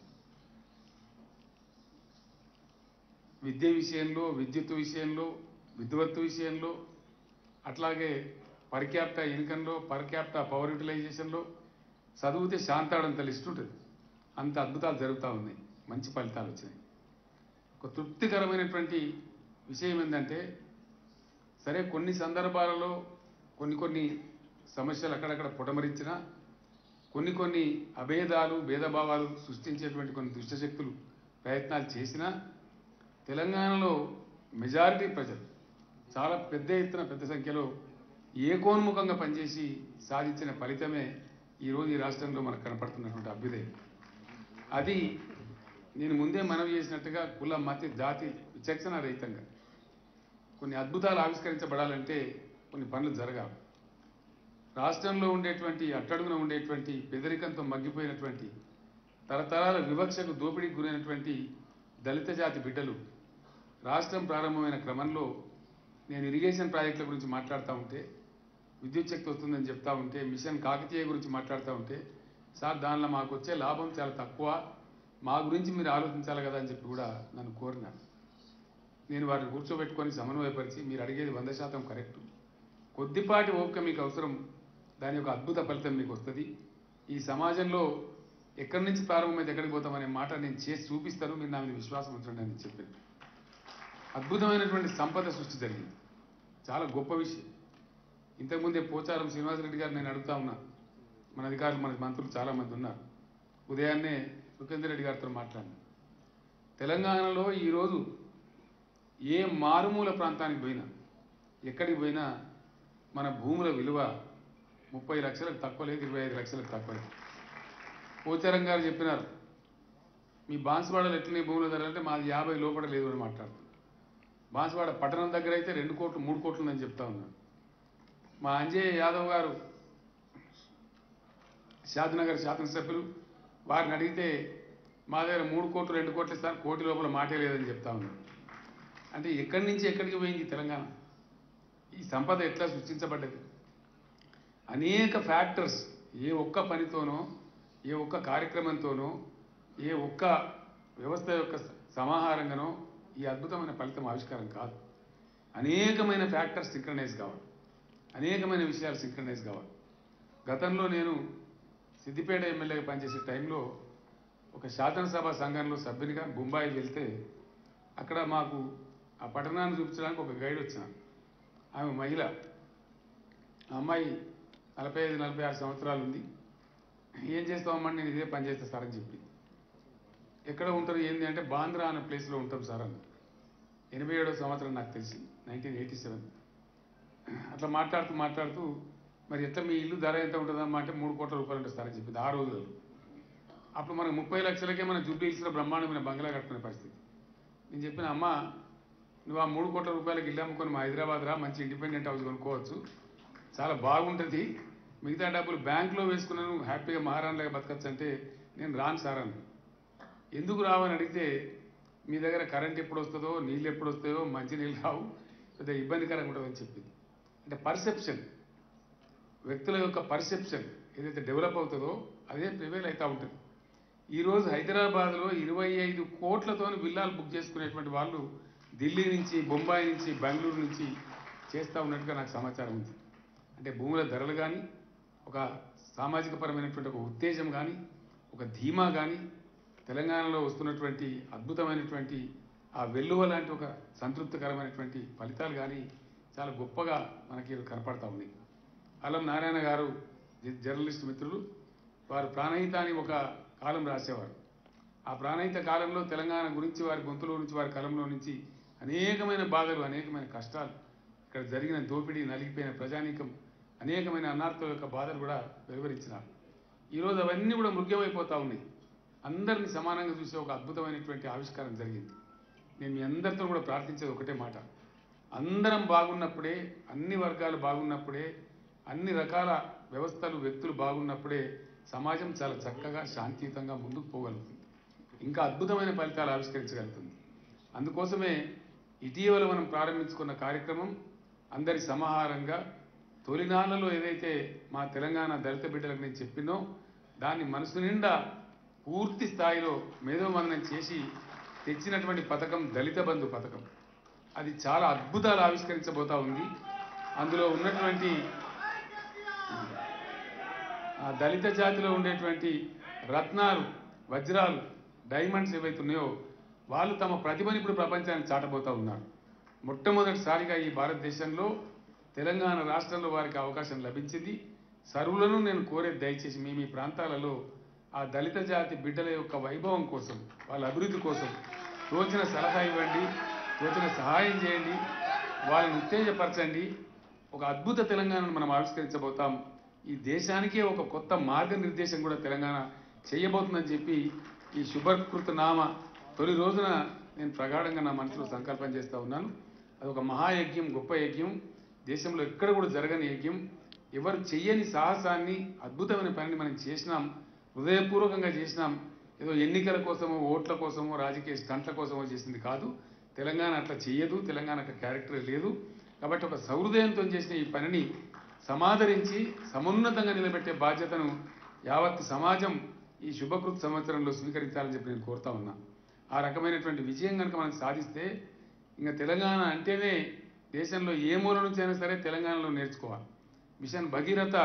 E: విద్య విషయంలో విద్యుత్ విషయంలో విద్వత్తు విషయంలో అట్లాగే పర్ క్యాపిటా ఇన్కంలో పర్ క్యాపిటా పవర్ యూటిలైజేషన్లో చదివితే శాంతాడంత లిస్ట్ ఉంటుంది అంత అద్భుతాలు జరుగుతూ ఉన్నాయి మంచి ఫలితాలు వచ్చినాయి ఒక తృప్తికరమైనటువంటి విషయం ఏంటంటే సరే కొన్ని సందర్భాలలో కొన్ని కొన్ని సమస్యలు అక్కడక్కడ పుటమరించినా కొన్ని కొన్ని అభేదాలు భేదభావాలు సృష్టించేటువంటి కొన్ని దుష్టశక్తులు ప్రయత్నాలు చేసినా తెలంగాణలో మెజారిటీ ప్రజలు చాలా పెద్ద ఎత్తున పెద్ద సంఖ్యలో ఏకోన్ముఖంగా పనిచేసి సాధించిన ఫలితమే ఈరోజు ఈ రాష్ట్రంలో మనకు కనపడుతున్నటువంటి అభ్యుదయం అది నేను ముందే మనవి చేసినట్టుగా కుల మత జాతి విచక్షణ రహితంగా కొన్ని అద్భుతాలు ఆవిష్కరించబడాలంటే కొన్ని పనులు జరగాలి రాష్ట్రంలో ఉండేటువంటి అట్టడుగున ఉండేటువంటి పెదరికంతో మగ్గిపోయినటువంటి తరతరాల వివక్షకు దోపిడీకి గురైనటువంటి దళిత జాతి బిడ్డలు రాష్ట్రం ప్రారంభమైన క్రమంలో నేను ఇరిగేషన్ ప్రాజెక్టుల గురించి మాట్లాడుతూ ఉంటే విద్యుత్ శక్తి వస్తుందని చెప్తా ఉంటే మిషన్ కాకతీయ గురించి మాట్లాడుతూ ఉంటే సార్ దానిలో మాకు వచ్చే లాభం చాలా తక్కువ మా గురించి మీరు ఆలోచించాలి కదా అని చెప్పి కూడా నన్ను కోరినారు నేను వారిని కూర్చోబెట్టుకొని సమన్వయపరిచి మీరు అడిగేది వంద శాతం కరెక్ట్ కొద్దిపాటి ఓపిక మీకు అవసరం దాని యొక్క అద్భుత ఫలితం మీకు వస్తుంది ఈ సమాజంలో ఎక్కడి నుంచి ప్రారంభమైతే ఎక్కడికి పోతామనే మాట నేను చేసి చూపిస్తాను మీరు నా మీద విశ్వాసం ఉంచండి అని చెప్పాను అద్భుతమైనటువంటి సంపద సృష్టి జరిగింది చాలా గొప్ప విషయం ఇంతకుముందే పోచారం శ్రీనివాసరెడ్డి గారు నేను అడుగుతా ఉన్నా మన అధికారులు మన మంత్రులు చాలామంది ఉన్నారు ఉదయాన్నే సుఖేందర్ రెడ్డి గారితో మాట్లాడినా తెలంగాణలో ఈరోజు ఏ మారుమూల ప్రాంతానికి పోయినా ఎక్కడికి పోయినా మన భూముల విలువ ముప్పై లక్షలకు తక్కువ లేదు ఇరవై ఐదు లక్షలకు తక్కువ లేదు పోచారం గారు చెప్పినారు మీ బాన్సువాడలో ఎట్లనే భూముల ధర అంటే మాది యాభై లోపల లేదు అని మాట్లాడుతున్నారు బాన్సువాడ పట్టణం దగ్గర అయితే రెండు కోట్లు మూడు కోట్లు ఉందని చెప్తా ఉన్నాను మా అంజయ్ యాదవ్ గారు షాద్నగర్ శాసనసభ్యులు వారిని అడిగితే మా దగ్గర మూడు కోట్లు రెండు కోట్లు ఇస్తాను కోటి లోపల మాటే లేదని చెప్తా ఉన్నారు అంటే ఎక్కడి నుంచి ఎక్కడికి పోయింది ఈ తెలంగాణ ఈ సంపద ఎట్లా సృష్టించబడ్డది అనేక ఫ్యాక్టర్స్ ఏ ఒక్క పనితోనో ఏ ఒక్క కార్యక్రమంతోనో ఏ ఒక్క వ్యవస్థ యొక్క సమాహారంగానో ఈ అద్భుతమైన ఫలితం ఆవిష్కారం కాదు అనేకమైన ఫ్యాక్టర్స్ సింక్రనైజ్ కావాలి అనేకమైన విషయాలు సింక్రనైజ్ కావాలి గతంలో నేను సిద్దిపేట ఎమ్మెల్యేగా పనిచేసే టైంలో ఒక శాసనసభ సంఘంలో సభ్యునిగా బొంబాయి వెళ్తే అక్కడ మాకు ఆ పట్టణాన్ని చూపించడానికి ఒక గైడ్ వచ్చినాను ఆమె మహిళ ఆ అమ్మాయి నలభై ఐదు నలభై ఆరు సంవత్సరాలు ఉంది ఏం చేస్తామమ్మా నేను ఇదే పని చేస్తా సార్ అని చెప్పి ఎక్కడ ఉంటారు ఏంది అంటే బాంద్రా అనే ప్లేస్లో ఉంటాం సార్ అని ఎనభై ఏడో సంవత్సరం నాకు తెలిసి నైన్టీన్ ఎయిటీ సెవెన్ అట్లా మాట్లాడుతూ మాట్లాడుతూ మరి ఎట్లా మీ ఇల్లు ధర ఎంత ఉంటుందమ్మా అంటే మూడు కోట్ల రూపాయలు ఉంటుంది సార్ అని చెప్పింది ఆ రోజులలో అప్పుడు మనకు ముప్పై లక్షలకే మన జుబ్లీ హిల్స్లో బ్రహ్మాండమైన బంగ్లా కట్టుకునే పరిస్థితి నేను చెప్పిన అమ్మ నువ్వు ఆ మూడు కోట్ల రూపాయలకి ఇల్లు అమ్ముకొని మా హైదరాబాద్ రా మంచి ఇండిపెండెంట్ హౌస్ కొనుక్కోవచ్చు చాలా బాగుంటుంది మిగతా డబ్బులు బ్యాంకులో వేసుకున్నాను హ్యాపీగా మహారాణిలాగా బతకచ్చు అంటే నేను రాను సార్ అన్న ఎందుకు రావని అడిగితే మీ దగ్గర కరెంట్ ఎప్పుడు వస్తుందో నీళ్ళు ఎప్పుడు వస్తాయో మంచి నీళ్ళు రావు పెద్ద ఇబ్బందికరంగా ఉంటుందని చెప్పింది అంటే పర్సెప్షన్ వ్యక్తుల యొక్క పర్సెప్షన్ ఏదైతే డెవలప్ అవుతుందో అదే ప్రివైల్ అవుతూ ఉంటుంది ఈరోజు హైదరాబాద్లో ఇరవై ఐదు కోట్లతో విల్లాలు బుక్ చేసుకునేటువంటి వాళ్ళు ఢిల్లీ నుంచి బొంబాయి నుంచి బెంగళూరు నుంచి చేస్తూ ఉన్నట్టుగా నాకు సమాచారం ఉంది అంటే భూముల ధరలు కానీ ఒక సామాజిక పరమైనటువంటి ఒక ఉత్తేజం కానీ ఒక ధీమా కానీ తెలంగాణలో వస్తున్నటువంటి అద్భుతమైనటువంటి ఆ వెల్లువ లాంటి ఒక సంతృప్తికరమైనటువంటి ఫలితాలు కానీ చాలా గొప్పగా మనకి కనపడతా ఉన్నాయి అల్లం నారాయణ గారు జ- జర్నలిస్ట్ మిత్రులు వారు ప్రాణహిత అని ఒక కాలం రాసేవారు ఆ ప్రాణహిత కాలంలో తెలంగాణ గురించి వారి గొంతులో నుంచి వారి కలంలో నుంచి అనేకమైన బాధలు అనేకమైన కష్టాలు ఇక్కడ జరిగిన దోపిడీ నలిగిపోయిన ప్రజానీకం అనేకమైన అన్నార్థుల యొక్క బాధలు కూడా వెలువరించినారు ఈరోజు అవన్నీ కూడా మృగ్యమైపోతా ఉన్నాయి అందరినీ సమానంగా చూసే ఒక అద్భుతమైనటువంటి ఆవిష్కారం జరిగింది నేను మీ అందరితో కూడా ప్రార్థించేది ఒకటే మాట అందరం బాగున్నప్పుడే అన్ని వర్గాలు బాగున్నప్పుడే అన్ని రకాల వ్యవస్థలు వ్యక్తులు బాగున్నప్పుడే సమాజం చాలా చక్కగా శాంతియుతంగా ముందుకు పోగలుగుతుంది ఇంకా అద్భుతమైన ఫలితాలు ఆవిష్కరించగలుగుతుంది అందుకోసమే ఇటీవల మనం ప్రారంభించుకున్న కార్యక్రమం అందరి సమాహారంగా తొలినాళ్లలో ఏదైతే మా తెలంగాణ దళిత బిడ్డలకు నేను చెప్పినో దాన్ని మనసు నిండా పూర్తి స్థాయిలో మేధోమదనం చేసి తెచ్చినటువంటి పథకం దళిత బంధు పథకం అది చాలా అద్భుతాలు ఆవిష్కరించబోతా ఉంది అందులో ఉన్నటువంటి ఆ దళిత జాతిలో ఉండేటువంటి రత్నాలు వజ్రాలు డైమండ్స్ ఏవైతే ఉన్నాయో వాళ్ళు తమ ప్రతిభని ఇప్పుడు ప్రపంచానికి చాటబోతా ఉన్నారు మొట్టమొదటిసారిగా ఈ భారతదేశంలో తెలంగాణ రాష్ట్రంలో వారికి అవకాశం లభించింది సర్వులను నేను కోరేది దయచేసి మీ మీ ప్రాంతాలలో ఆ దళిత జాతి బిడ్డల యొక్క వైభవం కోసం వాళ్ళ అభివృద్ధి కోసం తోచిన సలహా ఇవ్వండి తోచిన సహాయం చేయండి వాళ్ళని ఉత్తేజపరచండి ఒక అద్భుత తెలంగాణను మనం ఆవిష్కరించబోతాం ఈ దేశానికే ఒక కొత్త మార్గనిర్దేశం కూడా తెలంగాణ చేయబోతుందని చెప్పి ఈ శుభకృత నామ తొలి రోజున నేను ప్రగాఢంగా నా మనసులో సంకల్పం చేస్తూ ఉన్నాను అది ఒక మహాయజ్ఞం గొప్ప యజ్ఞం దేశంలో ఎక్కడ కూడా జరగని యజ్ఞం ఎవరు చెయ్యని సాహసాన్ని అద్భుతమైన పనిని మనం చేసినాం హృదయపూర్వకంగా చేసినాం ఏదో ఎన్నికల కోసమో ఓట్ల కోసమో రాజకీయ స్టంట్ల కోసమో చేసింది కాదు తెలంగాణ అట్లా చెయ్యదు తెలంగాణ అట్లా క్యారెక్టర్ లేదు కాబట్టి ఒక సౌహృదయంతో చేసిన ఈ పనిని సమాదరించి సమున్నతంగా నిలబెట్టే బాధ్యతను యావత్ సమాజం ఈ శుభకృత సంవత్సరంలో స్వీకరించాలని చెప్పి నేను కోరుతా ఉన్నా ఆ రకమైనటువంటి విజయం కనుక మనం సాధిస్తే ఇంకా తెలంగాణ అంటేనే దేశంలో ఏ మూల నుంచి అయినా సరే తెలంగాణలో నేర్చుకోవాలి మిషన్ భగీరథ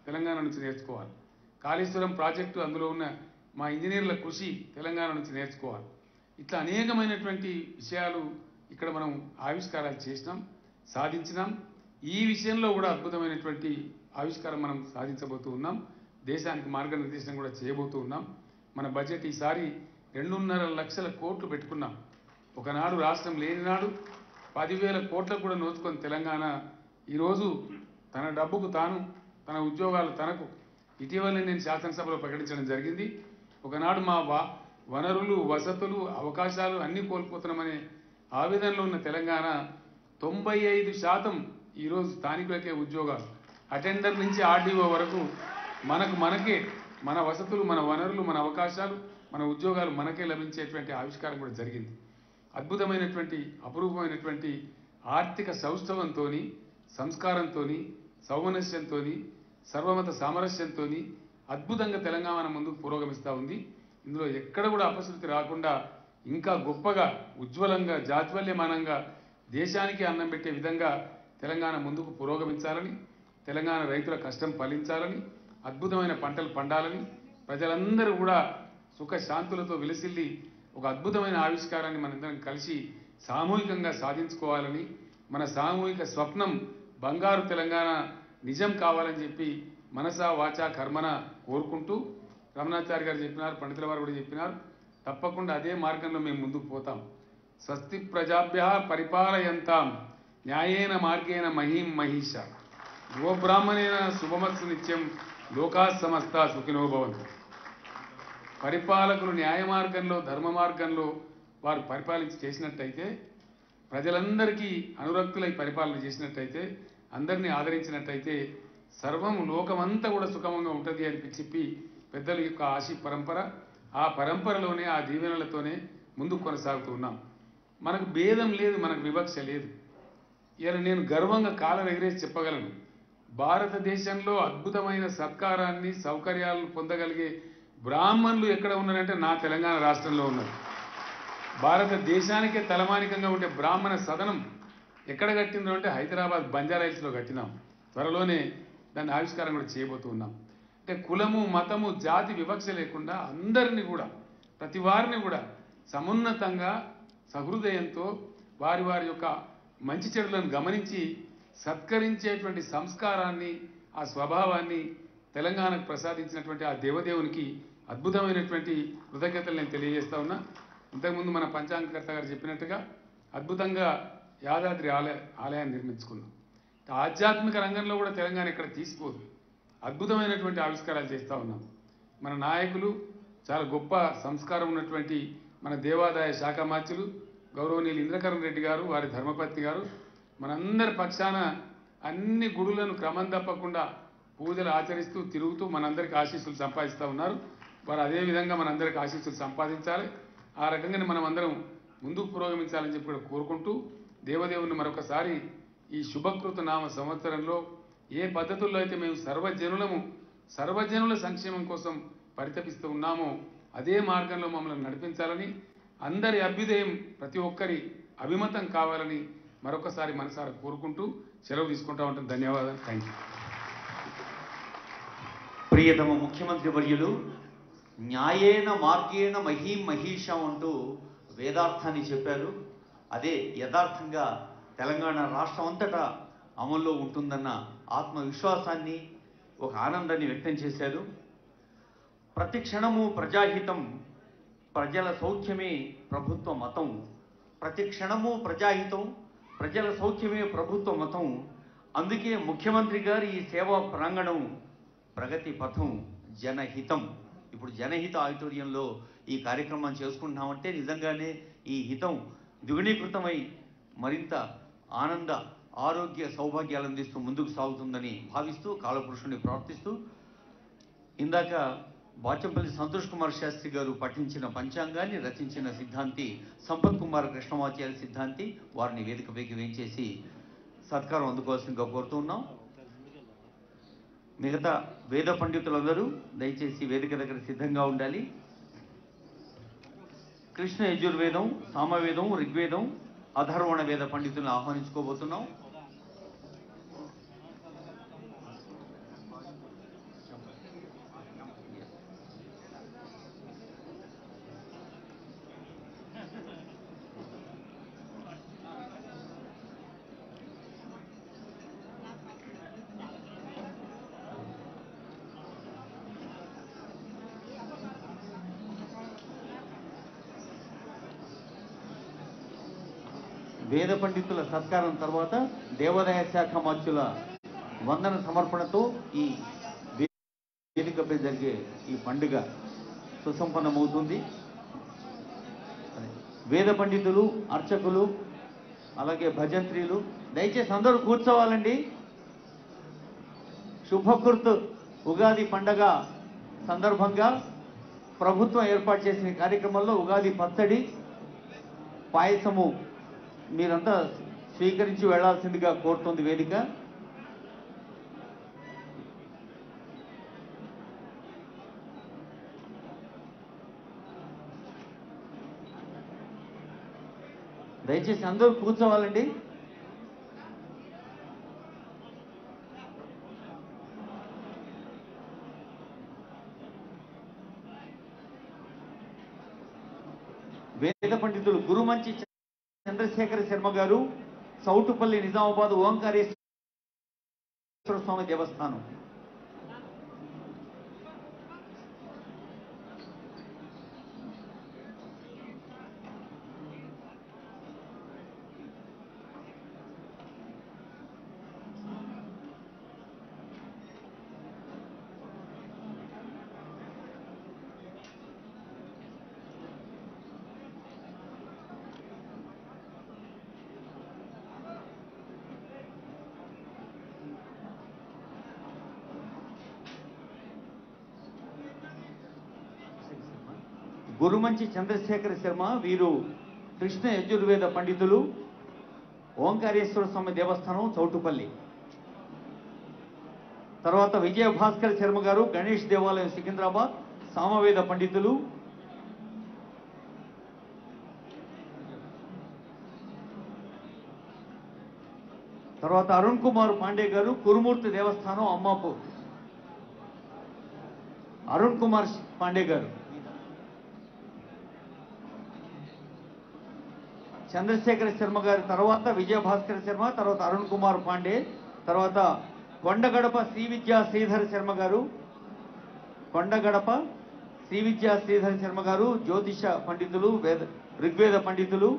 E: తెలంగాణ నుంచి నేర్చుకోవాలి కాళేశ్వరం ప్రాజెక్టు అందులో ఉన్న మా ఇంజనీర్ల కృషి తెలంగాణ నుంచి నేర్చుకోవాలి ఇట్లా అనేకమైనటువంటి విషయాలు ఇక్కడ మనం ఆవిష్కారాలు చేసినాం సాధించినాం ఈ విషయంలో కూడా అద్భుతమైనటువంటి ఆవిష్కారం మనం సాధించబోతూ ఉన్నాం దేశానికి మార్గనిర్దేశం కూడా చేయబోతూ ఉన్నాం మన బడ్జెట్ ఈసారి రెండున్నర లక్షల కోట్లు పెట్టుకున్నాం ఒకనాడు రాష్ట్రం లేని నాడు పదివేల కోట్లకు కూడా నోచుకొని తెలంగాణ ఈరోజు తన డబ్బుకు తాను తన ఉద్యోగాలు తనకు ఇటీవలే నేను శాసనసభలో ప్రకటించడం జరిగింది ఒకనాడు మా వా వనరులు వసతులు అవకాశాలు అన్నీ కోల్పోతున్నామనే ఆవేదనలో ఉన్న తెలంగాణ తొంభై ఐదు శాతం ఈరోజు స్థానికులకే ఉద్యోగాలు అటెండర్ నుంచి ఆర్డీఓ వరకు మనకు మనకే మన వసతులు మన వనరులు మన అవకాశాలు మన ఉద్యోగాలు మనకే లభించేటువంటి ఆవిష్కారం కూడా జరిగింది అద్భుతమైనటువంటి అపురూపమైనటువంటి ఆర్థిక సౌష్ఠవంతో సంస్కారంతో సౌమనస్యంతో సర్వమత సామరస్యంతో అద్భుతంగా తెలంగాణ ముందుకు పురోగమిస్తూ ఉంది ఇందులో ఎక్కడ కూడా అపశృతి రాకుండా ఇంకా గొప్పగా ఉజ్వలంగా జాజ్వల్యమానంగా దేశానికి అన్నం పెట్టే విధంగా తెలంగాణ ముందుకు పురోగమించాలని తెలంగాణ రైతుల కష్టం ఫలించాలని అద్భుతమైన పంటలు పండాలని ప్రజలందరూ కూడా సుఖ శాంతులతో విలసిల్లి ఒక అద్భుతమైన ఆవిష్కారాన్ని మనందరం కలిసి సామూహికంగా సాధించుకోవాలని మన సామూహిక స్వప్నం బంగారు తెలంగాణ నిజం కావాలని చెప్పి మనసా వాచా కర్మన కోరుకుంటూ రమణాచారి గారు చెప్పినారు పండితుల వారు కూడా చెప్పినారు తప్పకుండా అదే మార్గంలో మేము ముందుకు పోతాం స్వస్తి ప్రజాభ్య పరిపాలయంతాం న్యాయేన మార్గేణ మహీం మహిష గోబ్రాహ్మణేన శుభమత్సు నిత్యం లోకా సమస్త సుఖినో భవంతు పరిపాలకులు న్యాయ మార్గంలో ధర్మ మార్గంలో వారు పరిపాలించి చేసినట్టయితే ప్రజలందరికీ అనురక్తులై పరిపాలన చేసినట్టయితే అందరినీ ఆదరించినట్టయితే సర్వము లోకమంతా కూడా సుఖమంగా ఉంటుంది అని చెప్పి పెద్దల యొక్క ఆశీ పరంపర ఆ పరంపరలోనే ఆ దీవెనలతోనే ముందుకు కొనసాగుతూ ఉన్నాం మనకు భేదం లేదు మనకు వివక్ష లేదు ఇలా నేను గర్వంగా కాలం ఎగిరేసి చెప్పగలను భారతదేశంలో అద్భుతమైన సత్కారాన్ని సౌకర్యాలను పొందగలిగే బ్రాహ్మణులు ఎక్కడ ఉన్నారంటే నా తెలంగాణ రాష్ట్రంలో ఉన్నారు భారతదేశానికే తలమానికంగా ఉండే బ్రాహ్మణ సదనం ఎక్కడ కట్టిందో అంటే హైదరాబాద్ బంజారా హిల్స్లో కట్టినాం త్వరలోనే దాన్ని ఆవిష్కారం కూడా చేయబోతూ ఉన్నాం అంటే కులము మతము జాతి వివక్ష లేకుండా అందరినీ కూడా ప్రతి వారిని కూడా సమున్నతంగా సహృదయంతో వారి వారి యొక్క మంచి చెడులను గమనించి సత్కరించేటువంటి సంస్కారాన్ని ఆ స్వభావాన్ని తెలంగాణకు ప్రసాదించినటువంటి ఆ దేవదేవునికి అద్భుతమైనటువంటి కృతజ్ఞతలు నేను తెలియజేస్తా ఉన్నా ఇంతకుముందు మన పంచాంగకర్త గారు చెప్పినట్టుగా అద్భుతంగా యాదాద్రి ఆలయ ఆలయాన్ని నిర్మించుకున్నాం ఆధ్యాత్మిక రంగంలో కూడా తెలంగాణ ఇక్కడ తీసిపోదు అద్భుతమైనటువంటి ఆవిష్కారాలు చేస్తూ ఉన్నాం మన నాయకులు చాలా గొప్ప సంస్కారం ఉన్నటువంటి మన దేవాదాయ శాఖ మార్చులు గౌరవనీయులు ఇంద్రకరణ్ రెడ్డి గారు వారి ధర్మపత్ని గారు మనందరి పక్షాన అన్ని గుడులను క్రమం తప్పకుండా పూజలు ఆచరిస్తూ తిరుగుతూ మనందరికి ఆశీస్సులు సంపాదిస్తూ ఉన్నారు వారు అదే విధంగా మనందరికి ఆశీస్సులు సంపాదించాలి ఆ రకంగానే మనం అందరం ముందుకు పురోగమించాలని చెప్పి కూడా కోరుకుంటూ దేవదేవుని మరొకసారి ఈ శుభకృత నామ సంవత్సరంలో ఏ పద్ధతుల్లో అయితే మేము సర్వజనులము సర్వజనుల సంక్షేమం కోసం పరితపిస్తూ ఉన్నామో అదే మార్గంలో మమ్మల్ని నడిపించాలని అందరి అభ్యుదయం ప్రతి ఒక్కరి అభిమతం కావాలని మరొకసారి మనసారా కోరుకుంటూ సెలవు తీసుకుంటా ఉంటాం ధన్యవాదాలు థ్యాంక్ యూ
B: ప్రియతమ ముఖ్యమంత్రి వర్యులు న్యాయేన మార్గేణ మహీం మహీషం అంటూ వేదార్థాన్ని చెప్పారు అదే యథార్థంగా తెలంగాణ రాష్ట్రం అంతటా అమల్లో ఉంటుందన్న ఆత్మవిశ్వాసాన్ని ఒక ఆనందాన్ని వ్యక్తం చేశారు ప్రతి క్షణము ప్రజాహితం ప్రజల సౌఖ్యమే ప్రభుత్వ మతం ప్రతి క్షణము ప్రజాహితం ప్రజల సౌఖ్యమే ప్రభుత్వ మతం అందుకే ముఖ్యమంత్రి గారి ఈ సేవా ప్రాంగణం ప్రగతి పథం జనహితం ఇప్పుడు జనహిత ఆడిటోరియంలో ఈ కార్యక్రమం చేసుకుంటున్నామంటే నిజంగానే ఈ హితం ద్విగుణీకృతమై మరింత ఆనంద ఆరోగ్య సౌభాగ్యాలు అందిస్తూ ముందుకు సాగుతుందని భావిస్తూ కాలపురుషుని ప్రార్థిస్తూ ఇందాక బాచంపల్లి సంతోష్ కుమార్ శాస్త్రి గారు పఠించిన పంచాంగాన్ని రచించిన సిద్ధాంతి సంపత్ కుమార్ కృష్ణమాచార్య సిద్ధాంతి వారిని వేదికపైకి వేయించేసి సత్కారం అందుకోవాల్సిందిగా కోరుతున్నాం మిగతా వేద పండితులందరూ దయచేసి వేదిక దగ్గర సిద్ధంగా ఉండాలి కృష్ణ యజుర్వేదం సామవేదం ఋగ్వేదం అధర్వణ వేద పండితులను ఆహ్వానించుకోబోతున్నాం వేద పండితుల సత్కారం తర్వాత దేవాదాయ శాఖ మధ్యుల వందన సమర్పణతో ఈ వే- వేదికపై జరిగే ఈ పండుగ సుసంపన్నమవుతుంది వేద పండితులు అర్చకులు అలాగే భజంత్రీలు దయచేసి అందరూ కూర్చోవాలండి శుభకృత్ ఉగాది పండగ సందర్భంగా ప్రభుత్వం ఏర్పాటు చేసిన కార్యక్రమంలో ఉగాది పచ్చడి పాయసము మీరంతా స్వీకరించి వెళ్లాల్సిందిగా కోరుతుంది వేదిక దయచేసి అందరూ కూర్చోవాలండి వేద పండితులు గురుమంచి చంద్రశేఖర శర్మ గారు సౌటుపల్లి నిజామాబాద్ ఓంకారేశ్వర స్వామి దేవస్థానం గురుమంచి చంద్రశేఖర శర్మ వీరు కృష్ణ యజుర్వేద పండితులు ఓంకారేశ్వర స్వామి దేవస్థానం చౌటుపల్లి తర్వాత విజయ భాస్కర్ శర్మ గారు గణేష్ దేవాలయం సికింద్రాబాద్ సామవేద పండితులు తర్వాత అరుణ్ కుమార్ పాండే గారు కురుమూర్తి దేవస్థానం అమ్మాపూర్ అరుణ్ కుమార్ పాండే గారు చంద్రశేఖర శర్మ గారి తర్వాత విజయభాస్కర్ శర్మ తర్వాత అరుణ్ కుమార్ పాండే తర్వాత కొండగడప శ్రీ విద్యా శ్రీధర్ శర్మ గారు కొండగడప శ్రీ విద్యా శ్రీధర్ శర్మ గారు జ్యోతిష పండితులు వేద ఋగ్వేద పండితులు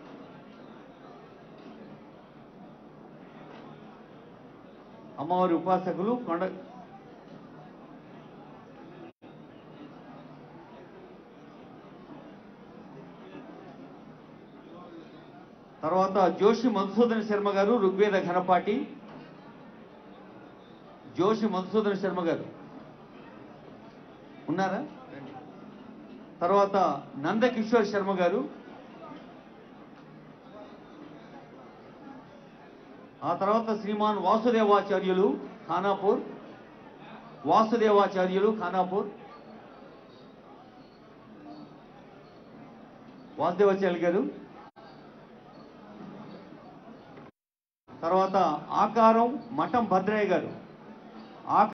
B: అమ్మవారి ఉపాసకులు కొండ తర్వాత జోషి మధుసూదన్ శర్మ గారు ఋగ్వేద ఘనపాటి జోషి మధుసూదన్ శర్మ గారు ఉన్నారా తర్వాత నందకిషోర్ శర్మ గారు ఆ తర్వాత శ్రీమాన్ వాసుదేవాచార్యులు ఖానాపూర్ వాసుదేవాచార్యులు ఖానాపూర్ వాసుదేవాచార్యులు గారు తర్వాత ఆకారం మఠం భద్రయ్య గారు ఆకారం